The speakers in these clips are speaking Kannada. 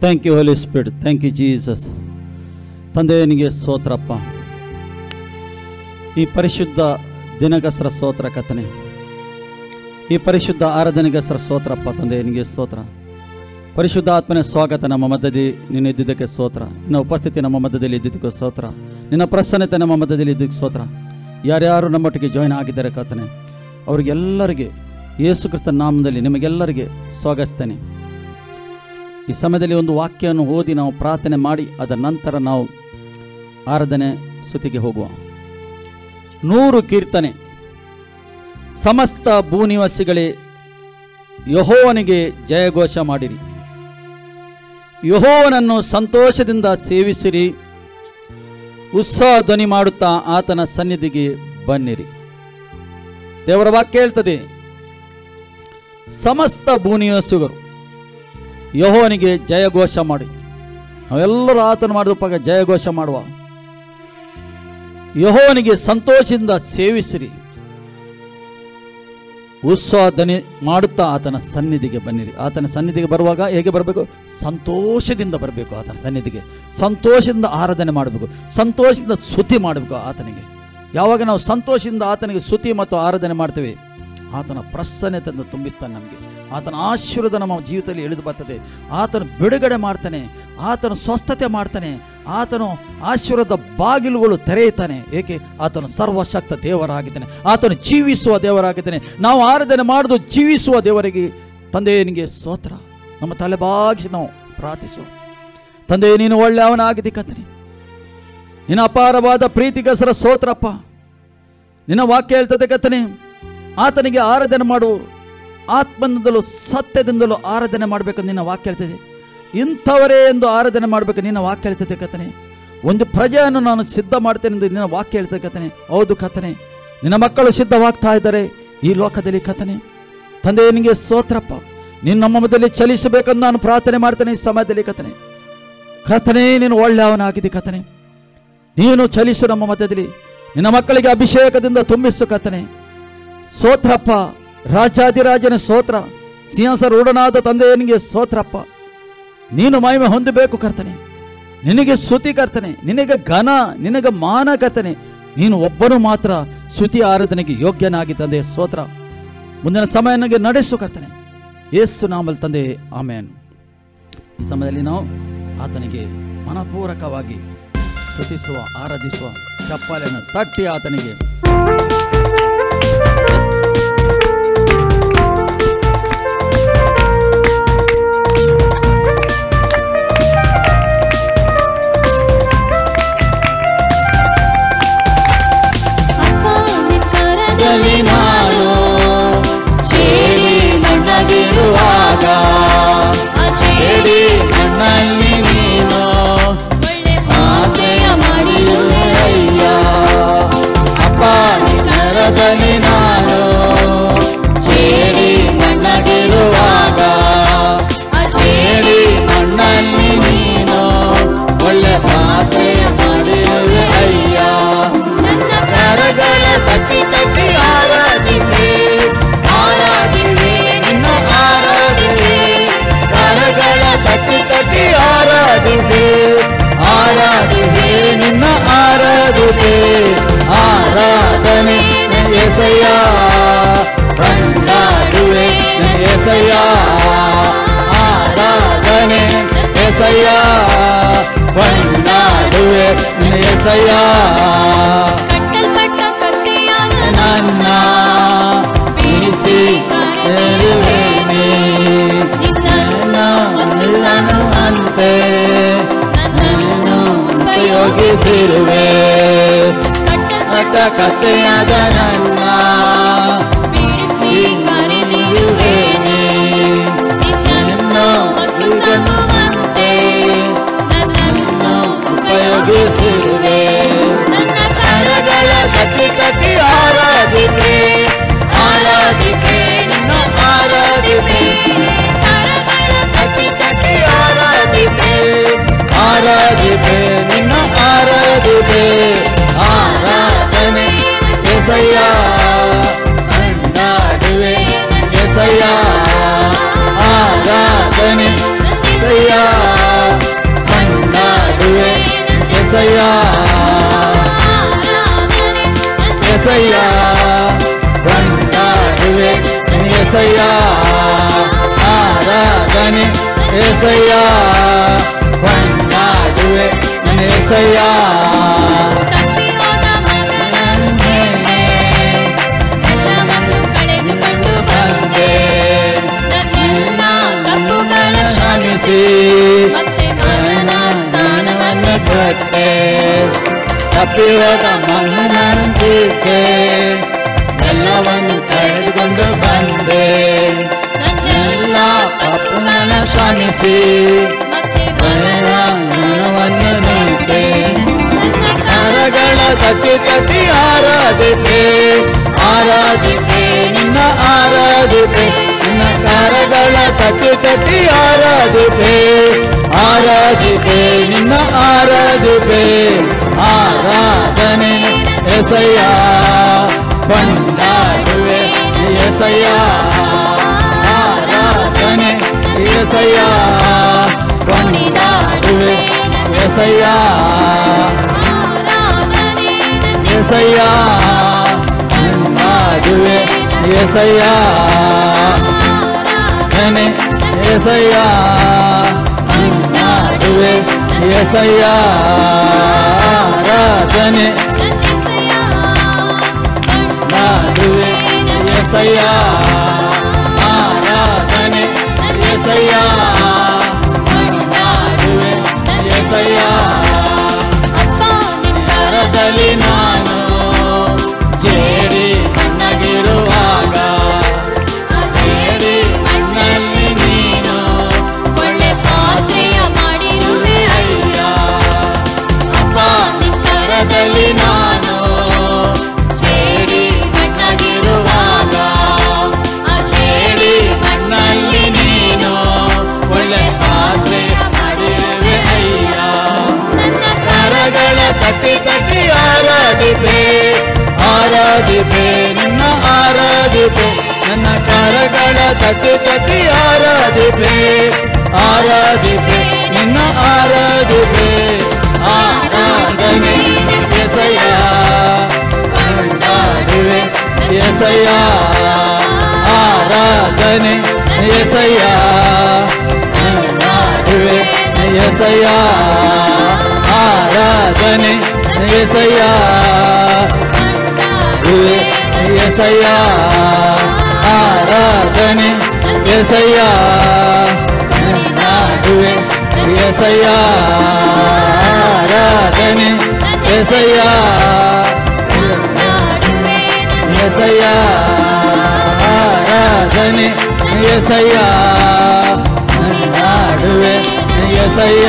Thank you holy spirit thank you Jesus ತಂದೆಯನಿಗೆ ಸ್ತೋತ್ರಪ್ಪ ಈ ಪರಿಶುದ್ಧ ದಿನಗಸರ ಸ್ತೋತ್ರ ಕಥನೆ ಈ ಪರಿಶುದ್ಧ ಆರಾಧನೆಗಸರ ಸ್ತೋತ್ರಪ್ಪ ತಂದೆಯನಿಗೆ ಸ್ತೋತ್ರ ಪರಿಶುದ್ಧ ಆತ್ಮನ ಸ್ವಾಗತ ನಮ್ಮ ಮಧ್ಯದಲ್ಲಿ ನೀನು ಇದ್ದಿದ್ದಕ್ಕೆ ಸ್ತೋತ್ರ ನಿನ್ನ ಉಪಸ್ಥಿತಿ ನಮ್ಮ ಮಧ್ಯದಲ್ಲಿ ಇದ್ದಿದ್ದಕ್ಕೆ ಸ್ತೋತ್ರ ನಿನ್ನ ಪ್ರಸನ್ನತೆ ನಮ್ಮ ಮಧ್ಯದಲ್ಲಿ ಇದ್ದಕ್ಕೆ ಸ್ತೋತ್ರ ಯಾರ್ಯಾರು ನಮ್ಮೊಟ್ಟಿಗೆ ಜಾಯ್ನ್ ಆಗಿದ್ದಾರೆ ಕರ್ತನೆ ಅವರಿಗೆಲ್ಲರಿಗೆ ಯೇಸು ಕ್ರಿಸ್ತನ ನಾಮದಲ್ಲಿ ನಿಮಗೆಲ್ಲರಿಗೆ ಸ್ವಾಗತಿಸ್ತೇನೆ ಈ ಸಮಯದಲ್ಲಿ ಒಂದು ವಾಕ್ಯವನ್ನು ಓದಿ ನಾವು ಪ್ರಾರ್ಥನೆ ಮಾಡಿ ಅದರ ನಂತರ ನಾವು ಆರಾಧನೆ ಸ್ತುತಿಗೆ ಹೋಗುವ ನೂರು ಕೀರ್ತನೆ ಸಮಸ್ತ ಭೂನಿವಾಸಿಗಳೇ ಯಹೋವನಿಗೆ ಜಯಘೋಷ ಮಾಡಿರಿ ಯಹೋವನನ್ನು ಸಂತೋಷದಿಂದ ಸೇವಿಸಿರಿ ಉತ್ಸಾಹ ಧ್ವನಿ ಮಾಡುತ್ತಾ ಆತನ ಸನ್ನಿಧಿಗೆ ಬನ್ನಿರಿ ದೇವರ ವಾಕ್ಯ ಹೇಳ್ತದೆ ಸಮಸ್ತ ಭೂನಿವಾಸಿಗರು ಯಹೋವನಿಗೆ ಜಯಘೋಷ ಮಾಡಿ ನಾವೆಲ್ಲರೂ ಆತನ ಮಾಡಿದಪ್ಪಾಗ ಜಯಘೋಷ ಮಾಡುವ ಯಹೋವನಿಗೆ ಸಂತೋಷದಿಂದ ಸೇವಿಸಿರಿ ಉತ್ಸವ ಧ್ವನಿ ಮಾಡುತ್ತಾ ಆತನ ಸನ್ನಿಧಿಗೆ ಬನ್ನಿರಿ ಆತನ ಸನ್ನಿಧಿಗೆ ಬರುವಾಗ ಹೇಗೆ ಬರಬೇಕು ಸಂತೋಷದಿಂದ ಬರಬೇಕು ಆತನ ಸನ್ನಿಧಿಗೆ ಸಂತೋಷದಿಂದ ಆರಾಧನೆ ಮಾಡಬೇಕು ಸಂತೋಷದಿಂದ ಸ್ತುತಿ ಮಾಡಬೇಕು ಆತನಿಗೆ ಯಾವಾಗ ನಾವು ಸಂತೋಷದಿಂದ ಆತನಿಗೆ ಸ್ತುತಿ ಮತ್ತು ಆರಾಧನೆ ಮಾಡ್ತೇವೆ ಆತನ ಪ್ರಸನ್ನತೆಯನ್ನು ತುಂಬಿಸ್ತಾನೆ ನಮಗೆ ಆತನ ಆಶೀರ್ವಾದ ನಮ್ಮ ಜೀವಿತದಲ್ಲಿ ಇಳಿದು ಬರ್ತದೆ ಆತನು ಬಿಡುಗಡೆ ಮಾಡ್ತಾನೆ ಆತನು ಸ್ವಸ್ಥತೆ ಮಾಡ್ತಾನೆ ಆತನು ಆಶೀರ್ವಾದ ಬಾಗಿಲುಗಳು ತೆರೆಯುತ್ತಾನೆ ಏಕೆ ಆತನು ಸರ್ವಶಕ್ತ ದೇವರಾಗಿದ್ದಾನೆ ಆತನು ಜೀವಿಸುವ ದೇವರಾಗಿದ್ದಾನೆ ನಾವು ಆರಾಧನೆ ಮಾಡೋದು ಜೀವಿಸುವ ದೇವರಿಗೆ ತಂದೆಯನಿಗೆ ಸ್ತೋತ್ರ ನಮ್ಮ ತಲೆ ಬಾಗಿಸಿ ನಾವು ಪ್ರಾರ್ಥಿಸುವ ತಂದೆ ನೀನು ಒಳ್ಳೆಯವನಾಗಿದ್ದಿ ಕತ್ತನೆ ನಿನ್ನ ಅಪಾರವಾದ ಪ್ರೀತಿಗಸರ ಸ್ತೋತ್ರಪ್ಪ ನಿನ್ನ ವಾಕ್ಯ ಹೇಳ್ತದೆ ಕತ್ತನೆ ಆತನಿಗೆ ಆರಾಧನೆ ಮಾಡು ಆತ್ಮದಿಂದಲೂ ಸತ್ಯದಿಂದಲೂ ಆರಾಧನೆ ಮಾಡಬೇಕು ನಿನ್ನ ವಾಕ್ಯ ಹೇಳ್ತದೆ ಇಂಥವರೇ ಎಂದು ಆರಾಧನೆ ಮಾಡಬೇಕು ನಿನ್ನ ವಾಕ್ಯ ಹೇಳ್ತದೆ ಕಥನೆ ಒಂದು ಪ್ರಜೆಯನ್ನು ನಾನು ಸಿದ್ಧ ಮಾಡ್ತೇನೆ ಎಂದು ನಿನ್ನ ವಾಕ್ಯ ಹೇಳ್ತದೆ ಕಥನೆ ಹೌದು ಕಥನೆ ನಿನ್ನ ಮಕ್ಕಳು ಸಿದ್ಧವಾಗ್ತಾ ಇದ್ದಾರೆ ಈ ಲೋಕದಲ್ಲಿ ಕಥನೆ ತಂದೆ ನಿನಗೆ ಸ್ತೋತ್ರಪ್ಪ ನೀನು ನಮ್ಮ ಮಧ್ಯದಲ್ಲಿ ಚಲಿಸಬೇಕೆಂದು ನಾನು ಪ್ರಾರ್ಥನೆ ಮಾಡ್ತೇನೆ ಈ ಸಮಯದಲ್ಲಿ ಕಥನೆ ಕಥನೆ ನೀನು ಒಳ್ಳೆಯವನಾಗಿದೆ ಕಥನೆ ನೀನು ಚಲಿಸು ನಮ್ಮ ಮಧ್ಯದಲ್ಲಿ ನಿನ್ನ ಮಕ್ಕಳಿಗೆ ಅಭಿಷೇಕದಿಂದ ತುಂಬಿಸು ಕಥನೆ ಸೋತ್ರಪ್ಪ ರಾಜಾದಿರಾಜನ ಸ್ತೋತ್ರ ಸಿಂಹಾಸರೂಢನಾದ ತಂದೆಯನಿಗೆ ಸ್ತೋತ್ರಪ್ಪ ನೀನು ಮಹಿಮೆ ಹೊಂದಬೇಕು ಕರ್ತನೆ ನಿನಗೆ ಸ್ತುತಿ ಕರ್ತನೆ ನಿನಗೆ ಘನ ನಿನಗೆ ಮಾನ ಕರ್ತನೆ ನೀನು ಒಬ್ಬನು ಮಾತ್ರ ಸ್ತುತಿ ಆರಾಧನೆಗೆ ಯೋಗ್ಯನಾಗಿ ತಂದೆ ಸ್ತೋತ್ರ ಮುಂದಿನ ಸಮಯ ನನಗೆ ನಡೆಸು ಕರ್ತನೆ ಏಸು ನಾಮಲ್ ತಂದೆ ಆಮೇನ್ ಈ ಸಮಯದಲ್ಲಿ ನಾವು ಆತನಿಗೆ ಮನಪೂರ್ವಕವಾಗಿ ಸ್ತುತಿಸುವ ಆರಾಧಿಸುವ ಚಪ್ಪಾಳೆಯನ್ನು ತಟ್ಟಿ ಆತನಿಗೆ ಕರದಲ್ಲಿ ನಾನು ಚೇಡಿ ಮಣ್ಣಗಿರುವಾಗ ಆ ಚೇಡಿ ಮಣ್ಣಲ್ಲಿ ನೀನು ಮಾತೆಯ ಮಾಡಿರುವೆ ಅಯ್ಯ ಅಪ್ಪ ಕರದಲ್ಲಿ ನಾನು ಚೇಡಿ ಮಣ್ಣಗಿರುವಾಗ ಆ ಚೇಡಿ ಮಣ್ಣಲ್ಲಿ ನೀನು ಒಳ್ಳೆ ಮಾತೆಯ ಮಾಡಿರುವೆ ಅಯ್ಯ ನನ್ನ ಕರಗಳ ತಟ್ಟಿ ತಟ್ಟಿ ಆರಾಧಿಸಿ ಆರಾಧಿಸಿ ನಿನ್ನ ಆರಾಧಿಸಿ ಕರಗಳ ತಟ್ಟಿ ತಟ್ಟಿ ಆರಾಧಿಸಿ ಆರಾಧಿಸಿ ನಿನ್ನ ಆರಾಧಿಸಿ ಆರಾಧನೆ ಎಸಯ್ಯ ಕೊಂಡಾಡುವೆ ಎಸಯ್ಯ ಆರಾಧನೆ ಎಸಯ್ಯ ಕೊಂಡಾಡುವೆ ಎಸಯ್ಯ ಕಟ್ಟಲ್ಪಟ್ಟ ಕತ್ತೆಯಾದ ನನ್ನ ಬಿಡಿಸಿ ಕರೆಯುವೇನೆ ನಿನ್ನ ಮನಸ್ಸನ್ನು ಅಂತೆ ನನ್ನನ್ನು ಉಪಯೋಗಿಸಿರುವೆ ಕಟ್ಟ ಕಥೆಯಾದ ನನ್ನ ಬಿಡಿಸಿ ಕರೆದಿರುವೇನೆ ನಿನ್ನನ್ನು ಸಾಗುವಂತೆ ನನ್ನನ್ನು ಉಪಯೋಗಿಸಿರುವೆ ನನ್ನ ಕರಗಳ ಕಟ್ಟಿ ಕಟ್ಟಿ ಆರಾಧಿಕೆ ಆರಾಧಿಕೆ ನಿನ್ನ ಆರಾಧಿಕೆ ಕರಗಳ ಕಟ್ಟಿ ಕಟ್ಟಿ ಆರಾಧಿಕೆ ಆರಾಧಿಕೆ ನಿನ್ನ ಆರಾಧಿಕೆ ಆರಾಧನೆ ಎಸಯ್ಯ ಎಸಯ್ಯ ಕೊಂಡಾಡುವೆ ಎಸಯ್ಯ ಆರಾಧನೆ ಎಸಯ್ಯ ಕೊಂಡಾಡುವೆ ಎಸಯ್ಯ ತಪ್ಪಿ ಹೋದ ಮಗನಂತೆ ಎಲ್ಲವನ್ನು ಕಳೆದುಕೊಂಡು ಬಂದೆ ನನ್ನೆಲ್ಲ ತಪ್ಪುಗಳ ಕ್ಷಮಿಸಿ ಮತ್ತೆ ಮರಣ ಸ್ಥಾನವನ್ನು ಕೊಟ್ಟೆ ತಪ್ಪಿರೋದ ಮಗನಂತಿದ್ದೆ ಎಲ್ಲವನ್ನು ಕಳೆದುಕೊಂಡು ಬಂದೆ ಎಲ್ಲ ತಪ್ಪುಗಳನ್ನು ಕ್ಷಮಿಸಿ ಮತ್ತೆ ಮರಣ ಮರಣವನ್ನು ನೀಡಿದೆ ನನ್ನ ಕರಗಳ ತಟ್ಟಿ ತಟ್ಟಿ ಆರಾಧಿತೆ ಆರಾಧಿತೆ ನಿನ್ನ ಆರಾಧಿತೆ ನಿನ್ನ ಕರಗಳ ತಟ್ಟಿ ತಟ್ಟಿ ಆರಾಧಿತೆ ಆರಾಧಿತೆ ನಿನ್ನ ಆರಾಧಿತೆ ಆರಾಧನೆ ಎಸಯ್ಯ ಕೊಂಡಾಡುವೆ ಎಸಯ್ಯ ಆರಾಧನೆ ಎಸಯ್ಯ ಕೊಂಡಾಡುವೆ ಎಸಯ್ಯ ಆರಾಧನೆ ಎಸಯ್ಯ ಕೊಂಡಾಡುವೆ ಎಸಯ್ಯ ಧನೆ ಎಸಯ್ಯ ಕೊಂಡಾಡುವೆ ಎಸಯ್ಯ ಆರಾಧನೆ ನಾಡುವೆ ಎಸಯ್ಯ ಆರಾಧನೆ ಎಸಯ್ಯ ನಾಡುವೆ ಎಸಯ್ಯ ಅಪ್ಪ ನಿನ್ನ ಕರದಲ್ಲಿ ನಾನು ಜೇಡಿ ಸಣ್ಣಗಿರುವಾಗ ಜೇಡಿ ಮಣ್ಣಲ್ಲಿ ನೀನು ಒಳ್ಳೆ ಪಾತ್ರೆಯ ಮಾಡಿರುವೆ ಅಯ್ಯ ಅಪ್ಪ ನಿನ್ನ ಕರದಲ್ಲಿ ನಾನು ಜೇಡಿ ಸಣ್ಣಗಿರುವಾಗ ಆ ಜೇಡಿ ಮಣ್ಣಲ್ಲಿ ನೀನು ಒಳ್ಳೆ ಪಾತ್ರೆಯ ಮಾಡಿರುವೆ ಅಯ್ಯ ನನ್ನ ಕರಗಳ ತಟ್ಟಿ ತಟ್ಟಿ ಆರಾಧಿಪೆ ಆರಾಧಿಪೆ ನಿನ್ನ ಆರಾಧಿಪೆ ನನ್ನ ಕರಗಳ ತಟ್ಟಿ ತಟ್ಟಿ ಆರಾಧಿಪೆ ಆರಾಧಿಪೆ ನಿನ್ನ ಆರಾಧಿಪೆ ಆರಾಧನೆ ಎಸಯ್ಯ ಕೊಂಡಾಡುವೆ ಎಸಯ್ಯ ಆರಾಧನೆ ಎಸಯ್ಯ ಕೊಂಡಾಡುವೆ ಎಸಯ್ಯ ಆರಾಧನೆ ಎಸಯ್ಯ ಕೊಂಡಾಡುವೆ ಎಸಯ್ಯ ಆರಾಧನೆ ಎಸಯ್ಯ ಕೊಂಡಾಡುವೆ ಎಸಯ್ಯ ಆರಾಧನೆ ಎಸಯ್ಯ ಕೊಂಡಾಡುವೆ ಎಸಯ್ಯ ಆರಾಧನೆ ಎಸಯ್ಯ ನಾಡುವೆ ಎಸಯ್ಯ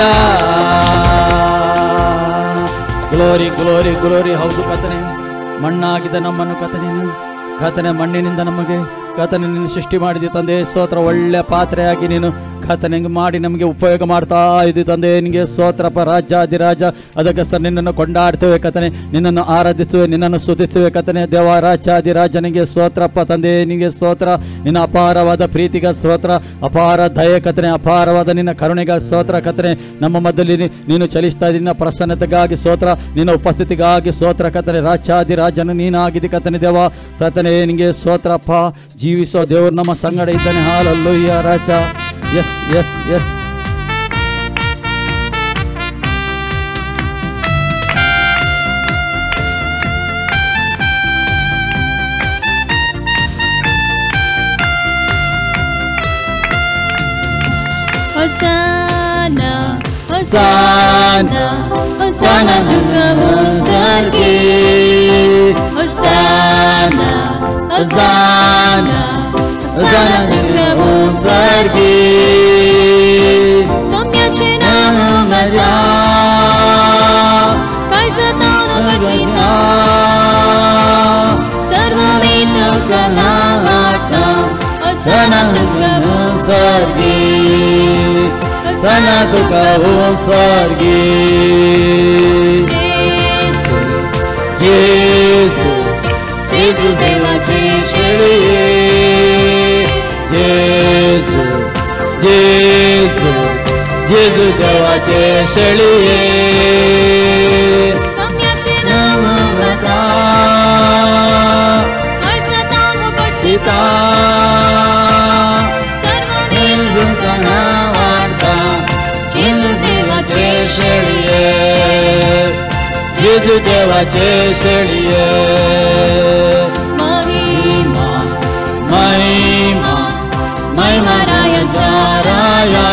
ಗ್ಲೋರಿ ಗ್ಲೋರಿ ಗ್ಲೋರಿ ಹೌದು ಕತನೆ ಮಣ್ಣಾಗಿದ್ದ ನಮ್ಮನ್ನು ಕತನೇನು ಕತನೆ ಮಣ್ಣಿನಿಂದ ನಮಗೆ ಕತನೆ ನಿನ್ನ ಸೃಷ್ಟಿ ಮಾಡಿದೆ ತಂದೆ ಸ್ತೋತ್ರ ಒಳ್ಳೆ ಪಾತ್ರೆಯಾಗಿ ನೀನು ಕತನೆ ಮಾಡಿ ನಮಗೆ ಉಪಯೋಗ ಮಾಡ್ತಾ ಇದ್ದಿ ತಂದೆ ನಿನಗೆ ಸ್ತೋತ್ರಪ್ಪ ರಾಜಾದಿರಾಜ ಅದಕ್ಕೋಸ್ಕರ ನಿನ್ನನ್ನು ಕೊಂಡಾಡ್ತೇವೆ ಕತನೆ ನಿನ್ನನ್ನು ಆರಾಧಿಸುವೆ ನಿನ್ನನ್ನು ಸ್ತುತಿಸುವೆ ಕತನೆ ದೇವ ರಾಜಾದಿರಾಜನಿಗೆ ಸ್ತೋತ್ರಪ್ಪ ತಂದೆ ನಿನಗೆ ಸ್ತೋತ್ರ ನಿನ್ನ ಅಪಾರವಾದ ಪ್ರೀತಿಗ ಸ್ತೋತ್ರ ಅಪಾರ ದಯ ಕತನೆ ಅಪಾರವಾದ ನಿನ್ನ ಕರುಣೆಗ ಸ್ತೋತ್ರ ಕತನೆ ನಮ್ಮ ಮಧ್ಯದಲ್ಲಿ ನೀ- ನೀನು ಚಲಿಸ್ತಾ ಇದ್ದ ನಿನ್ನ ಪ್ರಸನ್ನತೆಗಾಗಿ ಸ್ತೋತ್ರ ನಿನ್ನ ಉಪಸ್ಥಿತಿಗಾಗಿ ಸ್ತೋತ್ರ ಕತನೆ ರಾಜಾದಿರಾಜನು ನೀನಾಗಿದೆ ಕತನೆ ದೇವ ಕತನೆ ನಿನಗೆ ಸ್ತೋತ್ರಪ್ಪ ಜೀವಿಸೋ ದೇವರು ನಮ್ಮ ಸಂಗಡ ಇದ್ದಾನೆ ಹಾಲಲ್ಲೂಯ್ಯ ರಾಜ ಎಸ್ ಎಸ್ ಎಸ್ ಹೊಸನ ಹೊಸನ ಹೊಸನ ದುಃಖವು ಸರ್ಗೆ ಹೊಸನ ಹೊಸನ ಹೊಸನ ದುಃಖವು ಸರ್ಗಿ ಸಂಯಾಚನ ಮರ ಕಳ್ಸತಾನು ಕಳ್ಸಿನ ಸರ್ವವೇದ ಕಲಾವಾಟ ಹೊಸನ ದುಃಖವು ಸರ್ಗಿ ಸನ ದುಃಖವು ಸರ್ಗಿ ಜೇಸು ಜೇಸು ಜೇಸು ದೇವ ಜೇಷಳಿಯೇ ಜೇಸು ಜೇಸು ಜೇಸು ದೇವ ಜೇಷಳಿಯೇ ಸಂಯಾಚನ ನಮಃ सीता सर्वमेतुकना वार्ता जेजू देवाचे शेळिये जेजू देवाचे शेळिये महिमा महिमा महिमा रायाच्या राया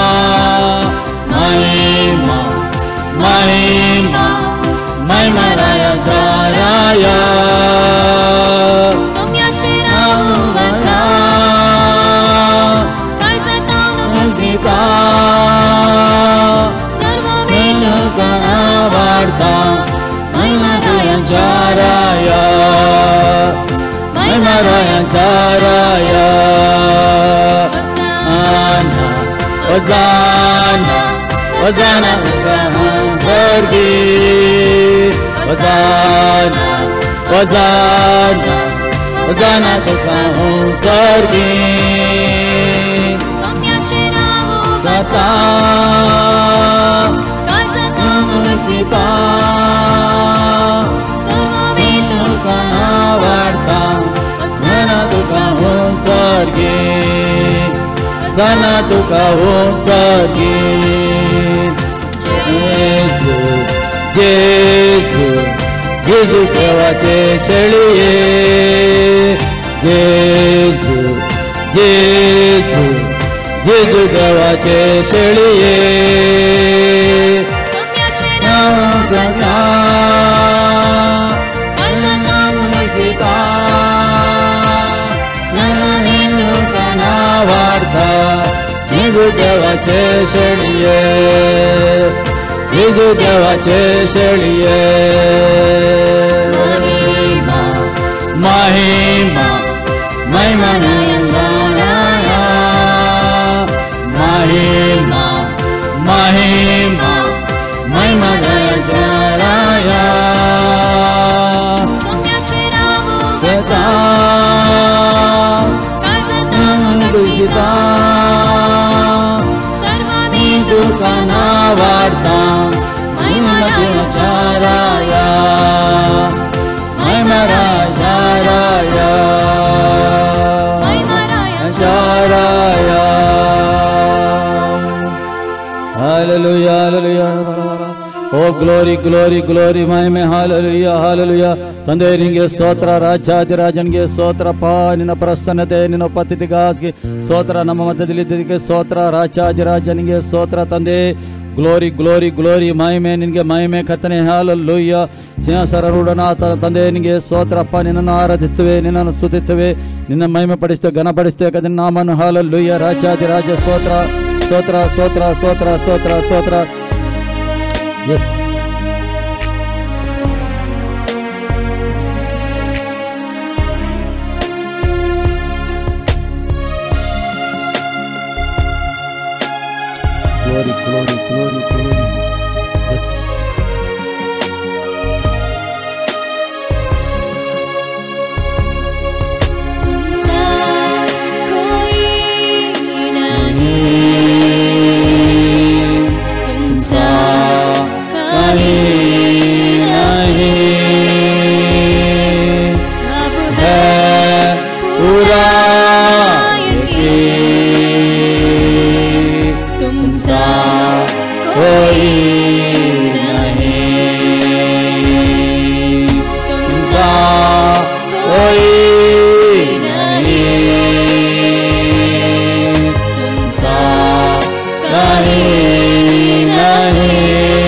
महिमा महिमा महिमा रायाच्या राया सौम्याचे नाव वता काळजात आणून सीता सर्वमेतुकना वार्ता महिमा रायाच्या राया महिमा रायाच्या राया Hosanna, Hosanna, Hosanna, Sargi, Hosanna, Hosanna, Hosanna, Hosanna, Sargi, सौम्याचे नाव Gata, काळजात आणून Sita, सर्वमेतुकना Varta, Sana Tuka Hon Sargi, Sana Tuka Hon Sargi, Jesu, Jesu, Jesu देवाचे शेळिये Jesu, Jesu, Jesu देवाचे शेळिये सौम्याचे नाव नाव सदा काळजात आणून सीता सर्वनेनुकना वार्ता जेजू देवाचे शेळिये जेजू देवाचे शेळिये महिमा महिमा महिमा नयनाया महिमा महिमा महिमा नयनाया सौम्याचे नाव गता काळजात आणून दुहिता सर्वमेतुकना दुकाना वार्ता महिमराया महिमराजाराया Hallelujah, hallelujah. ಓ ಗ್ಲೋರಿ ಗ್ಲೋರಿ ಗ್ಲೋರಿ ಮಹಿಮೆ ಹಾಲಲುಯ್ಯ ಹಾಲಲುಯ್ಯ ತಂದೆ ನಿನಗೆ ಸ್ತೋತ್ರ ರಾಜಾದಿರಾಜನಿಗೆ ಸ್ತೋತ್ರಪ್ಪ ನಿನ್ನ ಪ್ರಸನ್ನತೆ ನಿನ್ನ ಉಪಸ್ಥಿತಿಗಾಗಿ ಸ್ತೋತ್ರ ನಮ್ಮ ಮಧ್ಯದಲ್ಲಿ ಇದ್ದದಕ್ಕೆ ಸ್ತೋತ್ರ ರಾಜಾದಿರಾಜನಿಗೆ ಸ್ತೋತ್ರ ತಂದೆ ಗ್ಲೋರಿ ಗ್ಲೋರಿ ಗ್ಲೋರಿ ಮಹಿಮೆ ನಿನಗೆ ಮಹಿಮೆ ಕರ್ತನೆ ಹಾಲಲ್ಲುಯ್ಯ ಸಿಂಹಾಸರೂಢನಾಥ ತಂದೆ ನಿನಗೆ ಸ್ತೋತ್ರಪ್ಪ ನಿನ್ನನ್ನು ಆರಾಧಿಸ್ತೇವೆ ನಿನ್ನನ್ನು ಸ್ತುತಿಸ್ತೇವೆ ನಿನ್ನ ಮಹಿಮೆ ಪಡಿಸ್ತೇವೆ ಘನಪಡಿಸ್ತೇವೆ ಕದ ನಾಮನು ಹಾಲಲ್ಲುಯ್ಯ ರಾಜಾದಿರಾಜ ಸ್ತೋತ್ರ ಸ್ತೋತ್ರ ಸ್ತೋತ್ರ ಸ್ತೋತ್ರ ಸ್ತೋತ್ರ ಸ್ತೋತ್ರ ಎಸ್ Glory, glory, glory, glory. Yes. तुमचा कोई नाही तुमचा काही अब है पूरा तुमचा कोई नहीं तुमसा कोई नहीं तुमसा कहीं नहीं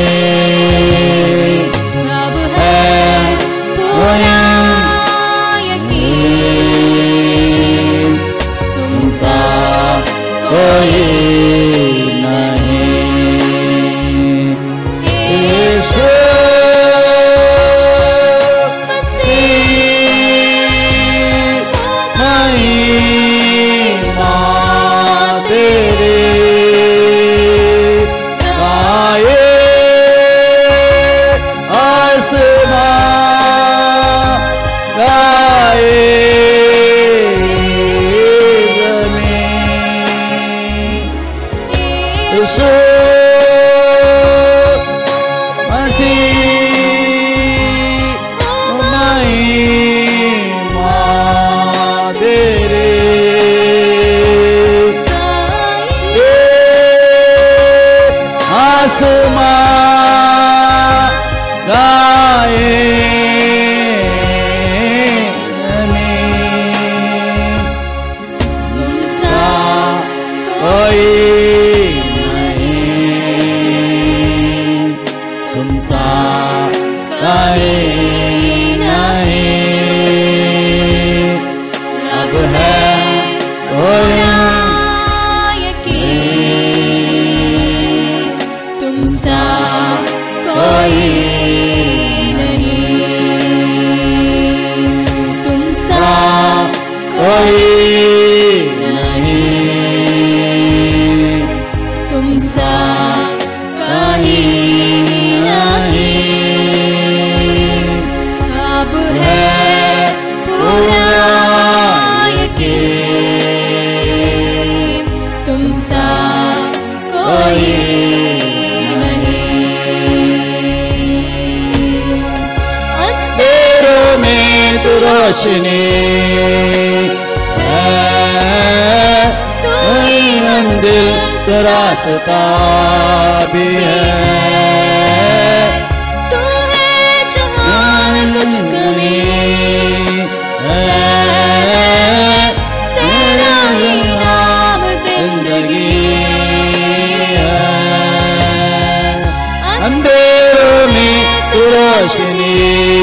अब है पूरा यकीन तुमसा कोई नहीं यीशु मसीह महिमा तेरे गाए आसमां गाए जमीन यीशु मसीह महिमा तेरे सुमा गाए तुम सा कोई नहीं तुम सा कहीं नहीं अब है कोई यकीन तुम सा कोई नहीं तुम सा कोई नहीं तुम सा कहीं नहीं अब है पूरा यकीन तुम सा कोई नहीं अंधेरों में तू रोशनी है तू ही मंदिर तो रास्ता भी है तू है जहाँ में कुछ कमी है तेरा ही नाम जिंदगी अंधेरों में तू रोशनी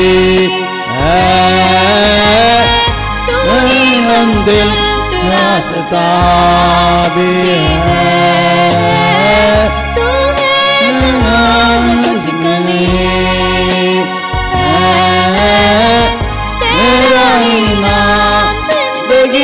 है वही मंजिल रास्ता भी है तू है जहाँ में कुछ कमी है तेरा ही नाम जिंदगी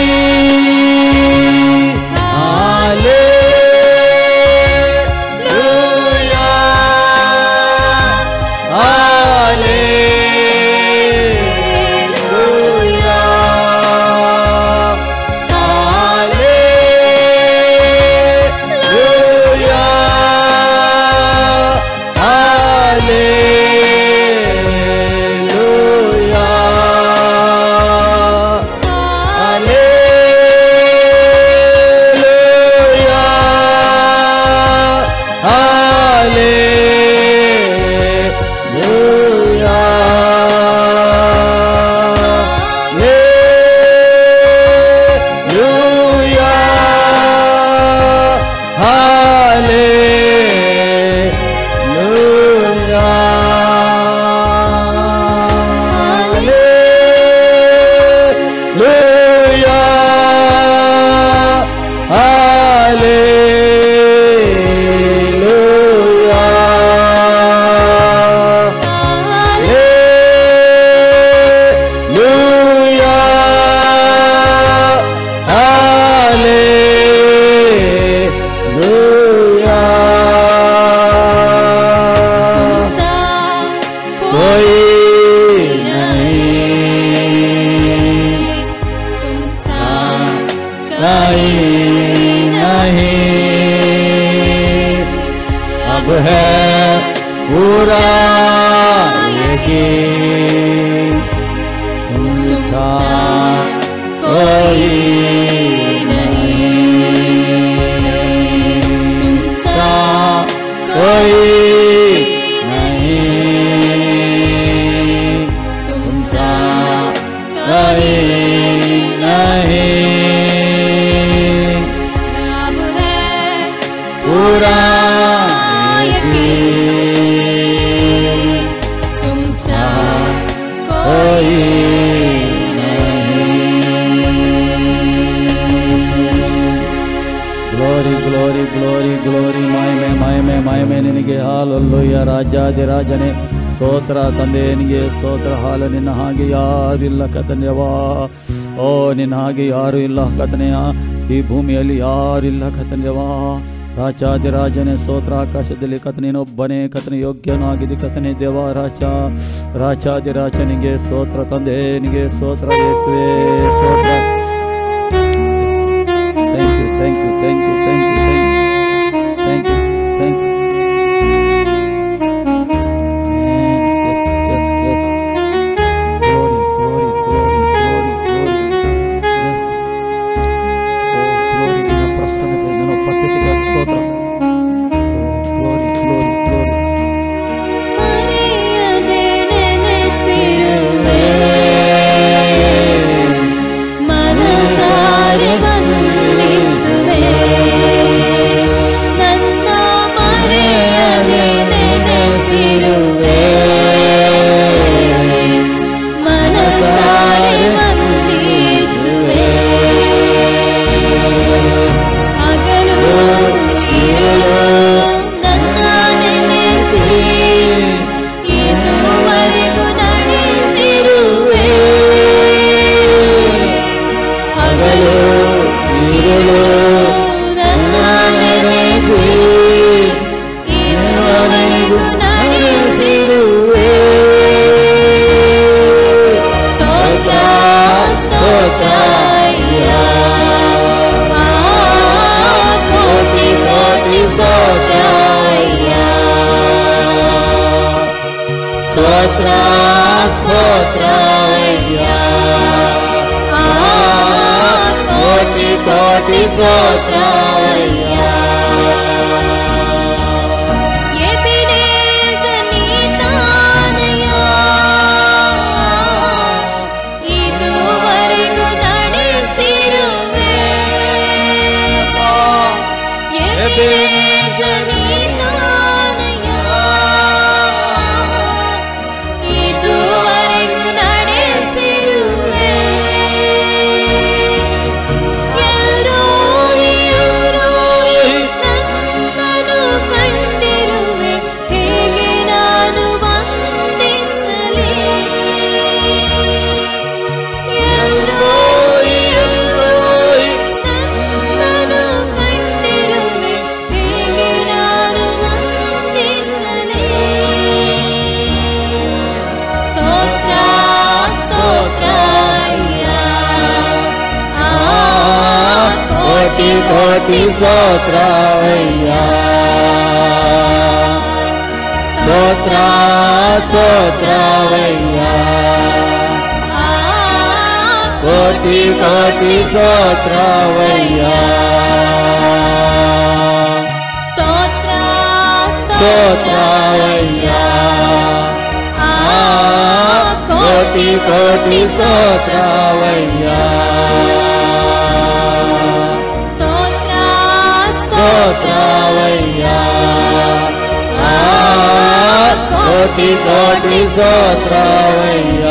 कोई नहीं तुम सा कहीं नहीं अब है पूरा यकीन तुमका कोई नहीं तुमसा कोई नहीं तुमसा कोई नहीं अब है पूरा यकीन तुम सा कोई ಗ್ಲೋರಿ ಗ್ಲೋರಿ ಗ್ಲೋರಿ ಗ್ಲೋರಿ ಮಾಯಮೆ ಮಾಯಮೆ ಮಾಯಮೆ ನಿನಗೆ ಹಾಲಲ್ಲುಯ್ಯ ರಾಜಾದಿ ರಾಜನೇ ಸ್ತೋತ್ರ ತಂದೆ ನಿನಗೆ ಸ್ತೋತ್ರ ಹಾಲು ನಿನ್ನ ಹಾಗೆ ಯಾರಿಲ್ಲ ಕತನೆಯವಾ ಓ ನಿನ್ನ ಹಾಗೆ ಯಾರು ಇಲ್ಲ ಕತನೆಯ ಈ ಭೂಮಿಯಲ್ಲಿ ಯಾರಿಲ್ಲ ಕತನೆಯವಾ ರಾಜಾದಿ ರಾಜನೇ ಸ್ತೋತ್ರ ಆಕಾಶದಲ್ಲಿ ಕತನೇನೊಬ್ಬನೇ ಕತನೆ ಯೋಗ್ಯನಾಗಿದೆ ಕತನೆ ದೇವ ರಾಜ ರಾಜಾದಿ ರಾಜನಿಗೆ ಸ್ತೋತ್ರ ತಂದೆ ನಿಗೆ ಸ್ತೋತ್ರ ಯೇಸುವೇ ಸ್ತೋತ್ರ Thank you, thank you, thank you, thank you, thank you, thank you, thank you. Yes, yes, yes. Glory, glory, glory, glory, glory. Yes. Oh, glory, ನಿನ್ನ ಪ್ರಸನ್ನತೆ, ನಿನ್ನ ಉಪಸ್ಥಿತಿಗೆ ಸ್ತೋತ್ರ. Oh, glory, ಸ್ತೋತ್ರ ಸ್ತೋತ್ರ ಅಯ್ಯ ಆ, ಕೋಟಿ ಕೋಟಿ ಸ್ತೋತ್ರ ಅಯ್ಯ ಎಬಿನೇಜರ್ ನೀನಾನಯ್ಯ. ಇದುವರೆಗೂ ನಡೆಸಿರುವೆ. ಎಬಿನೇಜರ್ ನೀನಾನಯ್ಯ. ಇದುವರೆಗೂ ನಡೆಸಿರುವೆ. ಎಲ್ರೋಯಿ, ಎಲ್ರೋಯಿ, ನನ್ನನ್ನು ಕಂಡಿರುವೆ ಹೇಗೆ ನಾನು ವಂದಿಸಲಿ ಎಲ್ರೋಯಿ, ಎಲ್ರೋಯಿ, ನನ್ನನ್ನು ಕಂಡಿರುವೆ ಹೇಗೆ ನಾನು ವಂದಿಸಲಿ ಸ್ತೋತ್ರ ಸ್ತೋತ್ರ ಅಯ್ಯ. ಆ, ಕೋಟಿ ಕೋಟಿ ಸ್ತೋತ್ರ ಅಯ್ಯ ಸ್ತೋತ್ರ ಸ್ತೋತ್ರ ಅಯ್ಯ ಆ, ಕೋಟಿ ಕೋಟಿ ಸ್ತೋತ್ರ ಅಯ್ಯ ಸ್ತೋತ್ರ ಸ್ತೋತ್ರ ಅಯ್ಯ ಆ, ಕೋಟಿ ಕೋಟಿ ಸ್ತೋತ್ರ ಅಯ್ಯ ಸ್ತೋತ್ರ ಸ್ತೋತ್ರ ಅಯ್ಯ ಕೋಟಿ ಕೋಟಿ ಸ್ತೋತ್ರ ಅಯ್ಯ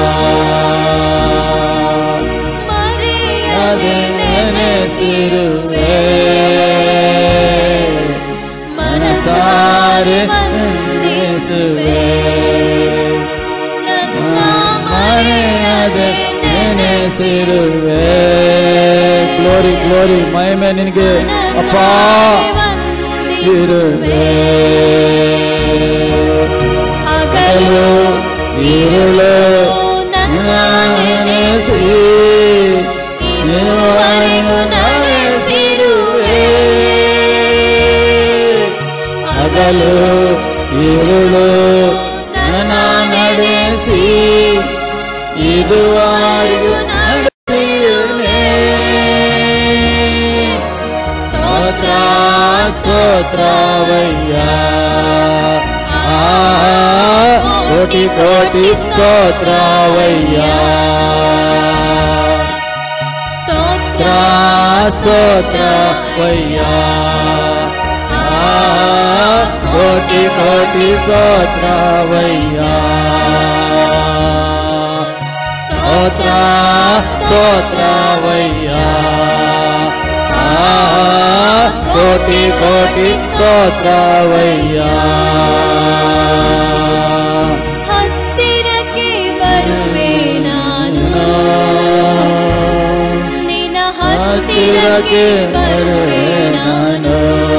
ಮರೆಯದೆ ನೆನೆಸಿರುವೆ ಮನಸಾರೆ ವಂದಿಸುವೆ ನನ್ನ ಮರೆಯದೆ ನೆನೆಸಿರುವೆ ಗ್ಲೋರಿ ಗ್ಲೋರಿ ಮಹಿಮೆ ನಿನಗೆ ಅಪ್ಪ ಇರುವೆ ಹಗಲು ഇരുള് ನನ್ನ ನೆನೆಸಿ ನೆನೆಸಿ ಇದುವರೆಗೂ ನಡೆಸಿರುವೆ ಹಗಲು ഇരുಳು ನನ್ನ ನಡೆಸಿ ಇದುವರೆಗೂ ನಡೆಸಿರುವೆ ಸ್ತೋತ್ರ ಸ್ತೋತ್ರವಯ್ಯ ಆ, ಕೋಟಿ ಕೋಟಿ ಸ್ತೋತ್ರವಯ್ಯ ಸ್ತೋತ್ರ ಸ್ತೋತ್ರವಯ್ಯ ಆ, ಕೋಟಿ ಕೋಟಿ ಸ್ತೋತ್ರವಯ್ಯ ಸ್ತೋತ್ರ ಸ್ತೋತ್ರವಯ್ಯ ಆ, ಕೋಟಿ ಕೋಟಿ ಸ್ತೋತ್ರವಯ್ಯ ಹತ್ತಿರಕ್ಕೆ ಬರುವೆ ನಾನು ನಿನ್ನ ಹತ್ತಿರಕ್ಕೆ ಬರುವೆ ನಾನು